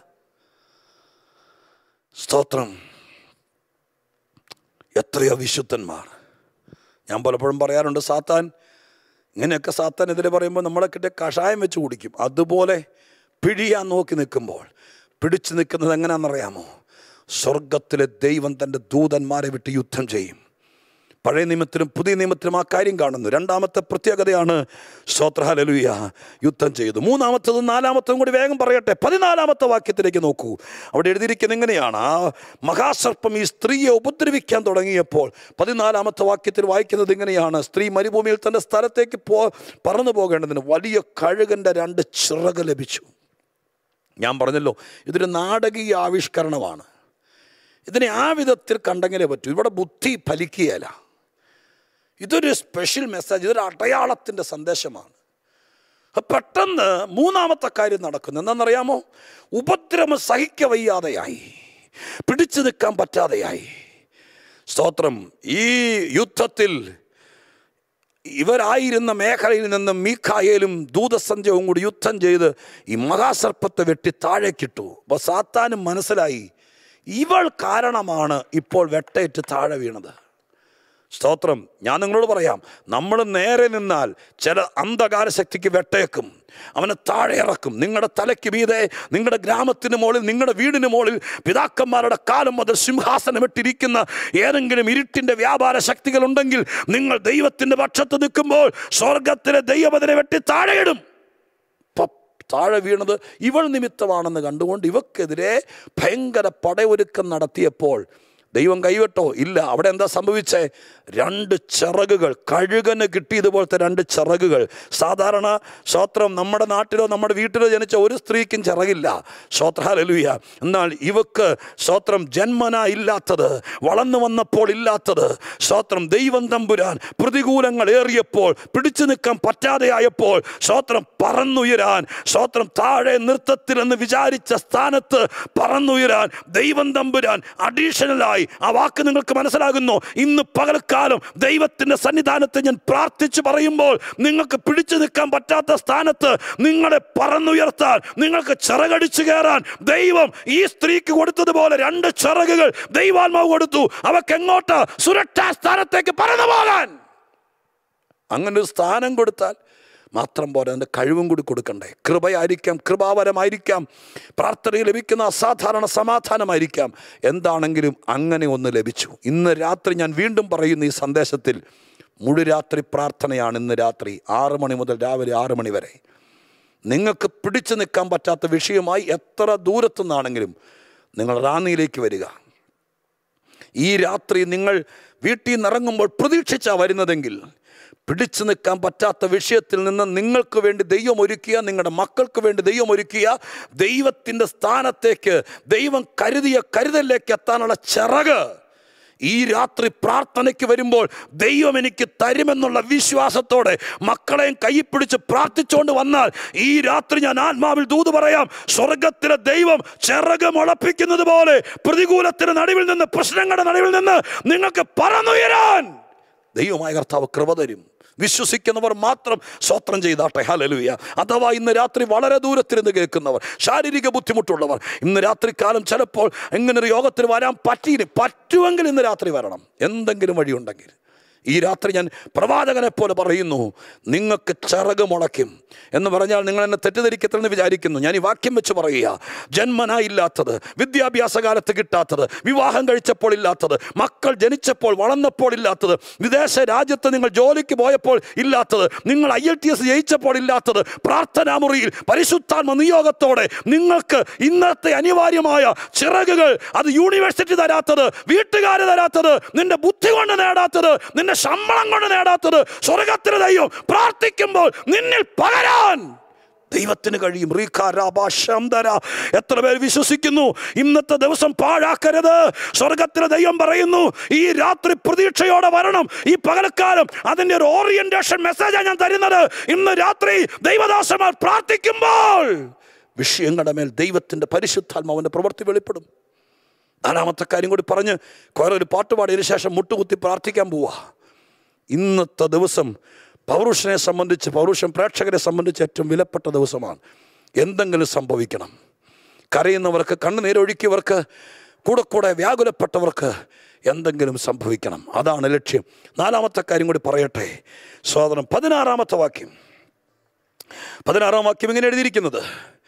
സ്തോത്രം എത്രയോ വിശുദ്ധന്മാർ ഞാൻ പലപ്പോഴും പറയാറുണ്ട് സാത്താൻ ഇങ്ങനെയൊക്കെ സാത്താനെതിരെ പറയുമ്പോൾ നമ്മളെ കിട്ടിയ കഷായം വെച്ച് കുടിക്കും അതുപോലെ പിഴിയാൻ നോക്കി നിൽക്കുമ്പോൾ പിടിച്ചു നിൽക്കുന്നത് എങ്ങനെയാണെന്നറിയാമോ സ്വർഗത്തിലെ ദൈവം തൻ്റെ ദൂതന്മാരെ വിട്ട് യുദ്ധം ചെയ്യും പഴയ നിയമത്തിലും പുതിയ നിയമത്തിലും ആ കാര്യം കാണുന്നു രണ്ടാമത്തെ പ്രത്യേകതയാണ് സ്തോത്രഹലലുയ യുദ്ധം ചെയ്തു മൂന്നാമത്തതും നാലാമത്തതും കൂടി വേഗം പറയട്ടെ പതിനാലാമത്തെ വാക്യത്തിലേക്ക് നോക്കൂ അവിടെ എഴുതിയിരിക്കുന്നത് എങ്ങനെയാണ് ആ മഹാസർപ്പം ഈ സ്ത്രീയെ ഉപദ്രവിക്കാൻ തുടങ്ങിയപ്പോൾ പതിനാലാമത്തെ വാക്യത്തിൽ വായിക്കുന്നത് ഇങ്ങനെയാണ് സ്ത്രീ മരുഭൂമിയിൽ തൻ്റെ സ്ഥലത്തേക്ക് പോ പറന്നു പോകേണ്ടതിന് വലിയ കഴുകൻ്റെ രണ്ട് ചിറക് ലഭിച്ചു ഞാൻ പറഞ്ഞല്ലോ ഇതൊരു നാടകീയ ആവിഷ്കരണമാണ് ഇതിനെ ആ വിധത്തിൽ കണ്ടെങ്കിലേ പറ്റൂ ഇവിടെ ബുദ്ധി ഫലിക്കുകയല്ല ഇതൊരു സ്പെഷ്യൽ മെസ്സേജ് ഇതൊരു അടയാളത്തിൻ്റെ സന്ദേശമാണ് അപ്പൊ പെട്ടെന്ന് മൂന്നാമത്തെ കാര്യം നടക്കുന്നു എന്താണെന്നറിയാമോ ഉപദ്രവം സഹിക്ക വയ്യാതെയായി പിടിച്ചു നിൽക്കാൻ പറ്റാതെയായി സ്തോത്രം ഈ യുദ്ധത്തിൽ ഇവരായിരുന്ന മേഖലയിൽ നിന്ന് മീഖായേലും ദൂതസഞ്ചയവും കൂടി യുദ്ധം ചെയ്ത് ഈ മഹാസർപ്പത്തെ വെട്ടി താഴേക്കിട്ടു അപ്പോൾ സാത്താനും മനസ്സിലായി ഇവൾ കാരണമാണ് ഇപ്പോൾ വെട്ടേറ്റ് താഴെ വീണത് സ്തോത്രം ഞാൻ നിങ്ങളോട് പറയാം നമ്മൾ നേരെ നിന്നാൽ ചില അന്ധകാര ശക്തിക്ക് വെട്ടേക്കും അവനെ താഴെ ഇറക്കും നിങ്ങളുടെ തലയ്ക്ക് മീതെ നിങ്ങളുടെ ഗ്രാമത്തിന് മുകളിൽ നിങ്ങളുടെ വീടിന് മുകളിൽ പിതാക്കന്മാരുടെ കാലം മുതൽ സിംഹാസനം ഇട്ടിരിക്കുന്ന ഏതെങ്കിലും ഇരുട്ടിൻ്റെ വ്യാപാര ശക്തികൾ ഉണ്ടെങ്കിൽ നിങ്ങൾ ദൈവത്തിൻ്റെ പക്ഷത്ത് നിൽക്കുമ്പോൾ സ്വർഗത്തിലെ ദൈവത്തിനെ വെട്ടി താഴെയിടും പ- താഴെ വീണത് ഇവൾ നിമിത്തമാണെന്ന് കണ്ടുകൊണ്ട് ഇവക്കെതിരെ ഭയങ്കര പടയൊരുക്കം നടത്തിയപ്പോൾ ദൈവം കൈവിട്ടോ ഇല്ല അവിടെ എന്താ സംഭവിച്ചേ രണ്ട് ചിറകുകൾ കഴുകന് കിട്ടിയതുപോലത്തെ രണ്ട് ചിറകുകൾ സാധാരണ സ്വത്രം നമ്മുടെ നാട്ടിലോ നമ്മുടെ വീട്ടിലോ ജനിച്ച ഒരു സ്ത്രീക്കും ചിറകില്ല സ്വത്രാലലുയ എന്നാൽ ഇവക്ക് സ്വത്രം ജന്മന ഇല്ലാത്തത് വളർന്നു വന്നപ്പോൾ ഇല്ലാത്തത് സ്വത്രം ദൈവം തമ്പുരാൻ പ്രതികൂലങ്ങൾ ഏറിയപ്പോൾ പിടിച്ചു നിൽക്കാൻ പറ്റാതെയായപ്പോൾ സ്വത്രം പറന്നുയരാൻ സ്വത്രം താഴെ നൃത്തത്തിൽ എന്ന് വിചാരിച്ച സ്ഥാനത്ത് പറന്നുയരാൻ ദൈവം തമ്പുരാൻ അഡീഷണലായി ആ വാക്ക് നിങ്ങൾക്ക് മനസ്സിലാകുന്നു ഇന്ന് പകൽക്കാലം ദൈവത്തിന്റെ സന്നിധാനത്തെ ഞാൻ പ്രാർത്ഥിച്ചു പറയുമ്പോൾ നിങ്ങൾക്ക് പിടിച്ചു നിൽക്കാൻ പറ്റാത്ത സ്ഥാനത്ത് നിങ്ങളെ പറന്നുയർത്താൻ നിങ്ങൾക്ക് ചിറകടിച്ചു കയറാൻ ദൈവം ഈ സ്ത്രീക്ക് കൊടുത്തതുപോലെ രണ്ട് ചിറകുകൾ ദൈവാത്മാവ് കൊടുത്തു അവക്ക് എങ്ങോട്ട് സുരക്ഷാ സ്ഥാനത്തേക്ക് പറന്നു പോകാൻ അങ്ങനെ ഒരു സ്ഥാനം കൊടുത്താൽ മാത്രം പോരാ അതിൻ്റെ കഴിവും കൂടി കൊടുക്കണ്ടേ കൃപയായിരിക്കാം കൃപാവരമായിരിക്കാം പ്രാർത്ഥനയിൽ ലഭിക്കുന്ന അസാധാരണ സമാധാനമായിരിക്കാം എന്താണെങ്കിലും അങ്ങനെ ഒന്ന് ലഭിച്ചു ഇന്ന് രാത്രി ഞാൻ വീണ്ടും പറയുന്ന ഈ സന്ദേശത്തിൽ മുഴുരാത്രി പ്രാർത്ഥനയാണ് ഇന്ന് രാത്രി ആറ് മണി മുതൽ രാവിലെ ആറ് മണി വരെ നിങ്ങൾക്ക് പിടിച്ചു നിൽക്കാൻ പറ്റാത്ത വിഷയമായി എത്ര ദൂരത്തു നിന്നാണെങ്കിലും നിങ്ങൾ റാന്നിയിലേക്ക് വരിക ഈ രാത്രി നിങ്ങൾ വീട്ടിൽ നിന്ന് ഇറങ്ങുമ്പോൾ പ്രതീക്ഷിച്ചാ വരുന്നതെങ്കിൽ പിടിച്ചു നിൽക്കാൻ പറ്റാത്ത വിഷയത്തിൽ നിന്ന് നിങ്ങൾക്ക് വേണ്ടി ദൈവം ഒരുക്കിയ നിങ്ങളുടെ മക്കൾക്ക് വേണ്ടി ദൈവം ഒരുക്കിയ ദൈവത്തിൻ്റെ സ്ഥാനത്തേക്ക് ദൈവം കരുതിയ കരുതലിലേക്ക് എത്താനുള്ള ചിറക് ഈ രാത്രി പ്രാർത്ഥനയ്ക്ക് വരുമ്പോൾ ദൈവം എനിക്ക് തരുമെന്നുള്ള വിശ്വാസത്തോടെ മക്കളെയും കൈപ്പിടിച്ച് പ്രാർത്ഥിച്ചുകൊണ്ട് വന്നാൽ ഈ രാത്രി ഞാൻ ആത്മാവിൽ ദൂത് പറയാം സ്വർഗത്തിലെ ദൈവം ചിറക് മുളപ്പിക്കുന്നത് പോലെ പ്രതികൂലത്തിന് നടുവിൽ നിന്ന് പ്രശ്നങ്ങളുടെ നടുവിൽ നിന്ന് നിങ്ങൾക്ക് പറന്നുയരാൻ ദൈവമായ കർത്താവ് കൃപ തരും വിശ്വസിക്കുന്നവർ മാത്രം സ്വത്രം ചെയ്താട്ടെ ഹലലുയ അഥവാ ഇന്ന് രാത്രി വളരെ ദൂരത്തിരുന്ന് കേൾക്കുന്നവർ ശാരീരിക ബുദ്ധിമുട്ടുള്ളവർ ഇന്ന് രാത്രി കാലം ചിലപ്പോൾ ഇങ്ങനൊരു യോഗത്തിന് വരാൻ പറ്റിയില്ല പറ്റുമെങ്കിൽ ഇന്ന് രാത്രി വരണം എന്തെങ്കിലും വഴിയുണ്ടെങ്കിൽ ഈ രാത്രി ഞാൻ പ്രവാചകനെ പോലെ പറയുന്നു നിങ്ങൾക്ക് ചിറക് മുളയ്ക്കും എന്ന് പറഞ്ഞാൽ നിങ്ങൾ എന്നെ തെറ്റിദ്ധരിക്കത്തില്ലെന്ന് വിചാരിക്കുന്നു ഞാൻ ഈ വാക്യം വെച്ച് പറയുക ജന്മന ഇല്ലാത്തത് വിദ്യാഭ്യാസ കാലത്ത് കിട്ടാത്തത് വിവാഹം കഴിച്ചപ്പോൾ ഇല്ലാത്തത് മക്കൾ ജനിച്ചപ്പോൾ വളർന്നപ്പോൾ ഇല്ലാത്തത് വിദേശ രാജ്യത്ത് നിങ്ങൾ ജോലിക്ക് പോയപ്പോൾ ഇല്ലാത്തത് നിങ്ങൾ ഐ എൽ ടി എസ് ജയിച്ചപ്പോൾ ഇല്ലാത്തത് പ്രാർത്ഥനാ മുറിയിൽ പരിശുദ്ധാത്മ നിയോഗത്തോടെ നിങ്ങൾക്ക് ഇന്നത്തെ അനിവാര്യമായ ചിറകുകൾ അത് യൂണിവേഴ്സിറ്റി തരാത്തത് വീട്ടുകാർ തരാത്തത് നിന്റെ ബുദ്ധി കൊണ്ട് നേടാത്തത് നിന്റെ ശമ്പളം കൊണ്ട് നേടാത്തത് സ്വർഗത്തിന് ദൈവം പ്രാർത്ഥിക്കുമ്പോൾ നിന്നിൽ പകരാൻ ദൈവത്തിന് കഴിയും റീഖാരാഭാഷന്തര എത്ര പേർ വിശ്വസിക്കുന്നു ഇന്നത്തെ ദിവസം പാഴാക്കരുത് സ്വർഗത്തിലെ ദൈവം പറയുന്നു ഈ രാത്രി പ്രതീക്ഷയോടെ വരണം ഈ പകൽക്കാലം അതിന്റെ ഒരു ഓറിയന്റേഷൻ മെസ്സേജാണ് ഞാൻ തരുന്നത് ഇന്ന് രാത്രി ദൈവദാസന്മാർ പ്രാർത്ഥിക്കുമ്പോൾ വിഷയങ്ങളുടെ മേൽ ദൈവത്തിൻ്റെ പരിശുദ്ധാത്മാവിൻ്റെ പ്രവൃത്തി വെളിപ്പെടും നാലാമത്തെ കാര്യം കൂടി പറഞ്ഞ് കുറെ ഒരു പാട്ട് പാടിയതിനു ശേഷം മുട്ടുകുത്തി പ്രാർത്ഥിക്കാൻ പോവാ ഇന്നത്തെ ദിവസം പൗരുഷനെ സംബന്ധിച്ച് പൗരുഷൻ പ്രേക്ഷകരെ സംബന്ധിച്ച് ഏറ്റവും വിലപ്പെട്ട ദിവസമാണ് എന്തെങ്കിലും സംഭവിക്കണം കരയുന്നവർക്ക് കണ്ണുനീരൊഴുക്കിയവർക്ക് കൂടെ കൂടെ വ്യാകുലപ്പെട്ടവർക്ക് എന്തെങ്കിലും സംഭവിക്കണം അതാണ് ലക്ഷ്യം നാലാമത്തെ കാര്യം കൂടി പറയട്ടെ സ്വാതന്ത്ര്യം പതിനാറാമത്തെ വാക്യം പതിനാറാം വാക്യം ഇങ്ങനെ എഴുതിയിരിക്കുന്നത്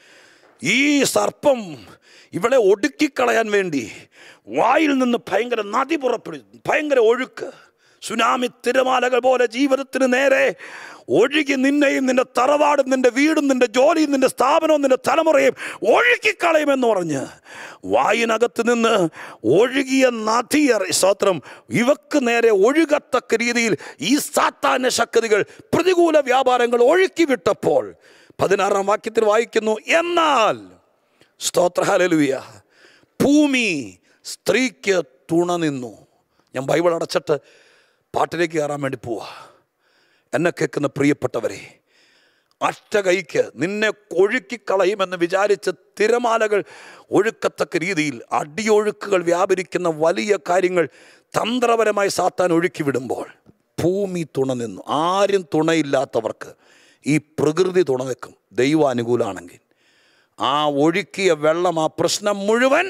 ഈ സർപ്പം ഇവളെ ഒടുക്കിക്കളയാൻ വേണ്ടി വായിൽ നിന്ന് ഭയങ്കര നദി പുറപ്പെടും ഭയങ്കര ഒഴുക്ക് സുനാമി തിരമാലകൾ പോലെ ജീവിതത്തിന് നേരെ ഒഴുകി നിന്നെയും നിന്റെ തറവാടും നിന്റെ വീടും നിന്റെ ജോലിയും നിന്റെ സ്ഥാപനവും നിന്റെ തലമുറയും ഒഴുക്കിക്കളയുമെന്ന് പറഞ്ഞ് വായിനകത്ത് നിന്ന് ഒഴുകിയ നദിയറി സ്തോത്രം ഇവക്ക് നേരെ ഒഴുകത്തക്ക രീതിയിൽ ഈ സാത്താന്യ ശക്തികൾ പ്രതികൂല വ്യാപാരങ്ങൾ ഒഴുക്കി വിട്ടപ്പോൾ പതിനാറാം വാക്യത്തിൽ വായിക്കുന്നു എന്നാൽ സ്തോത്രഹാലലുവിയ ഭൂമി സ്ത്രീക്ക് തുണ നിന്നു ഞാൻ ബൈബിൾ അടച്ചിട്ട് പാട്ടിലേക്ക് കയറാൻ വേണ്ടി പോവാ എന്നെ കേൾക്കുന്ന പ്രിയപ്പെട്ടവരെ അറ്റ കൈക്ക് നിന്നെ ഒഴുക്കിക്കളയുമെന്ന് വിചാരിച്ച് തിരമാലകൾ ഒഴുക്കത്തക്ക രീതിയിൽ അടിയൊഴുക്കുകൾ വ്യാപരിക്കുന്ന വലിയ കാര്യങ്ങൾ തന്ത്രപരമായി സാത്താൻ ഒഴുക്കി വിടുമ്പോൾ ഭൂമി തുണ നിന്നു ആരും തുണയില്ലാത്തവർക്ക് ഈ പ്രകൃതി തുണ നിൽക്കും ദൈവം അനുകൂലമാണെങ്കിൽ ആ ഒഴുക്കിയ വെള്ളം ആ പ്രശ്നം മുഴുവൻ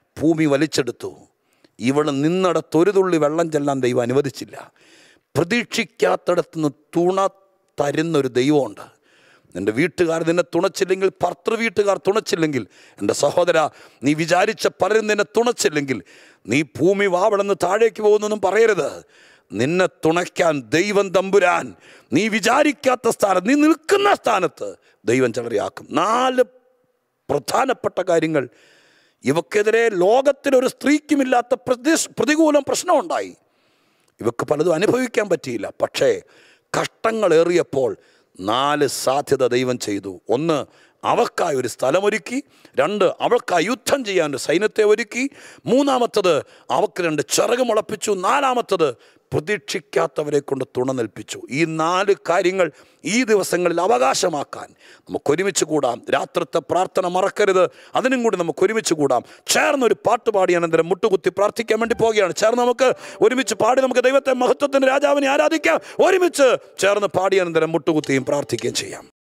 ഭൂമി വലിച്ചെടുത്തു ഇവൾ നിന്നിടത്ത് തുള്ളി വെള്ളം ചെല്ലാൻ ദൈവം അനുവദിച്ചില്ല പ്രതീക്ഷിക്കാത്തിടത്ത് നിന്ന് തുണ തരുന്നൊരു ദൈവമുണ്ട് നിൻ്റെ വീട്ടുകാർ നിന്നെ തുണച്ചില്ലെങ്കിൽ ഭർത്തൃ വീട്ടുകാർ തുണച്ചില്ലെങ്കിൽ എൻ്റെ സഹോദര നീ വിചാരിച്ച പലരും നിന്നെ തുണച്ചില്ലെങ്കിൽ നീ ഭൂമി വാവളന്ന് താഴേക്ക് പോകുന്നൊന്നും പറയരുത് നിന്നെ തുണയ്ക്കാൻ ദൈവം തമ്പുരാൻ നീ വിചാരിക്കാത്ത സ്ഥാനത്ത് നീ നിൽക്കുന്ന സ്ഥാനത്ത് ദൈവം ചിലരെയാക്കും നാല് പ്രധാനപ്പെട്ട കാര്യങ്ങൾ ഇവക്കെതിരെ ലോകത്തിലൊരു സ്ത്രീക്കുമില്ലാത്ത പ്രതി പ്രതികൂലം പ്രശ്നമുണ്ടായി ഇവക്ക് പലതും അനുഭവിക്കാൻ പറ്റിയില്ല പക്ഷേ കഷ്ടങ്ങളേറിയപ്പോൾ നാല് സാധ്യത ദൈവം ചെയ്തു ഒന്ന് അവൾക്കായി ഒരു സ്ഥലമൊരുക്കി രണ്ട് അവൾക്കായി യുദ്ധം ചെയ്യാൻ ഒരു സൈന്യത്തെ ഒരുക്കി മൂന്നാമത്തത് അവൾക്ക് രണ്ട് ചിറക് മുളപ്പിച്ചു നാലാമത്തത് പ്രതീക്ഷിക്കാത്തവരെ കൊണ്ട് തുണ നിൽപ്പിച്ചു ഈ നാല് കാര്യങ്ങൾ ഈ ദിവസങ്ങളിൽ അവകാശമാക്കാൻ നമുക്ക് ഒരുമിച്ച് കൂടാം രാത്രത്തെ പ്രാർത്ഥന മറക്കരുത് അതിനും കൂടി നമുക്ക് ഒരുമിച്ച് കൂടാം ചേർന്നൊരു പാട്ട് പാടി അനന്തരം മുട്ടുകുത്തി പ്രാർത്ഥിക്കാൻ വേണ്ടി പോവുകയാണ് ചേർന്ന് നമുക്ക് ഒരുമിച്ച് പാടി നമുക്ക് ദൈവത്തെ മഹത്വത്തിൻ്റെ രാജാവിനെ ആരാധിക്കാം ഒരുമിച്ച് ചേർന്ന് പാടി അനന്തരം മുട്ടുകുത്തിയും പ്രാർത്ഥിക്കുകയും ചെയ്യാം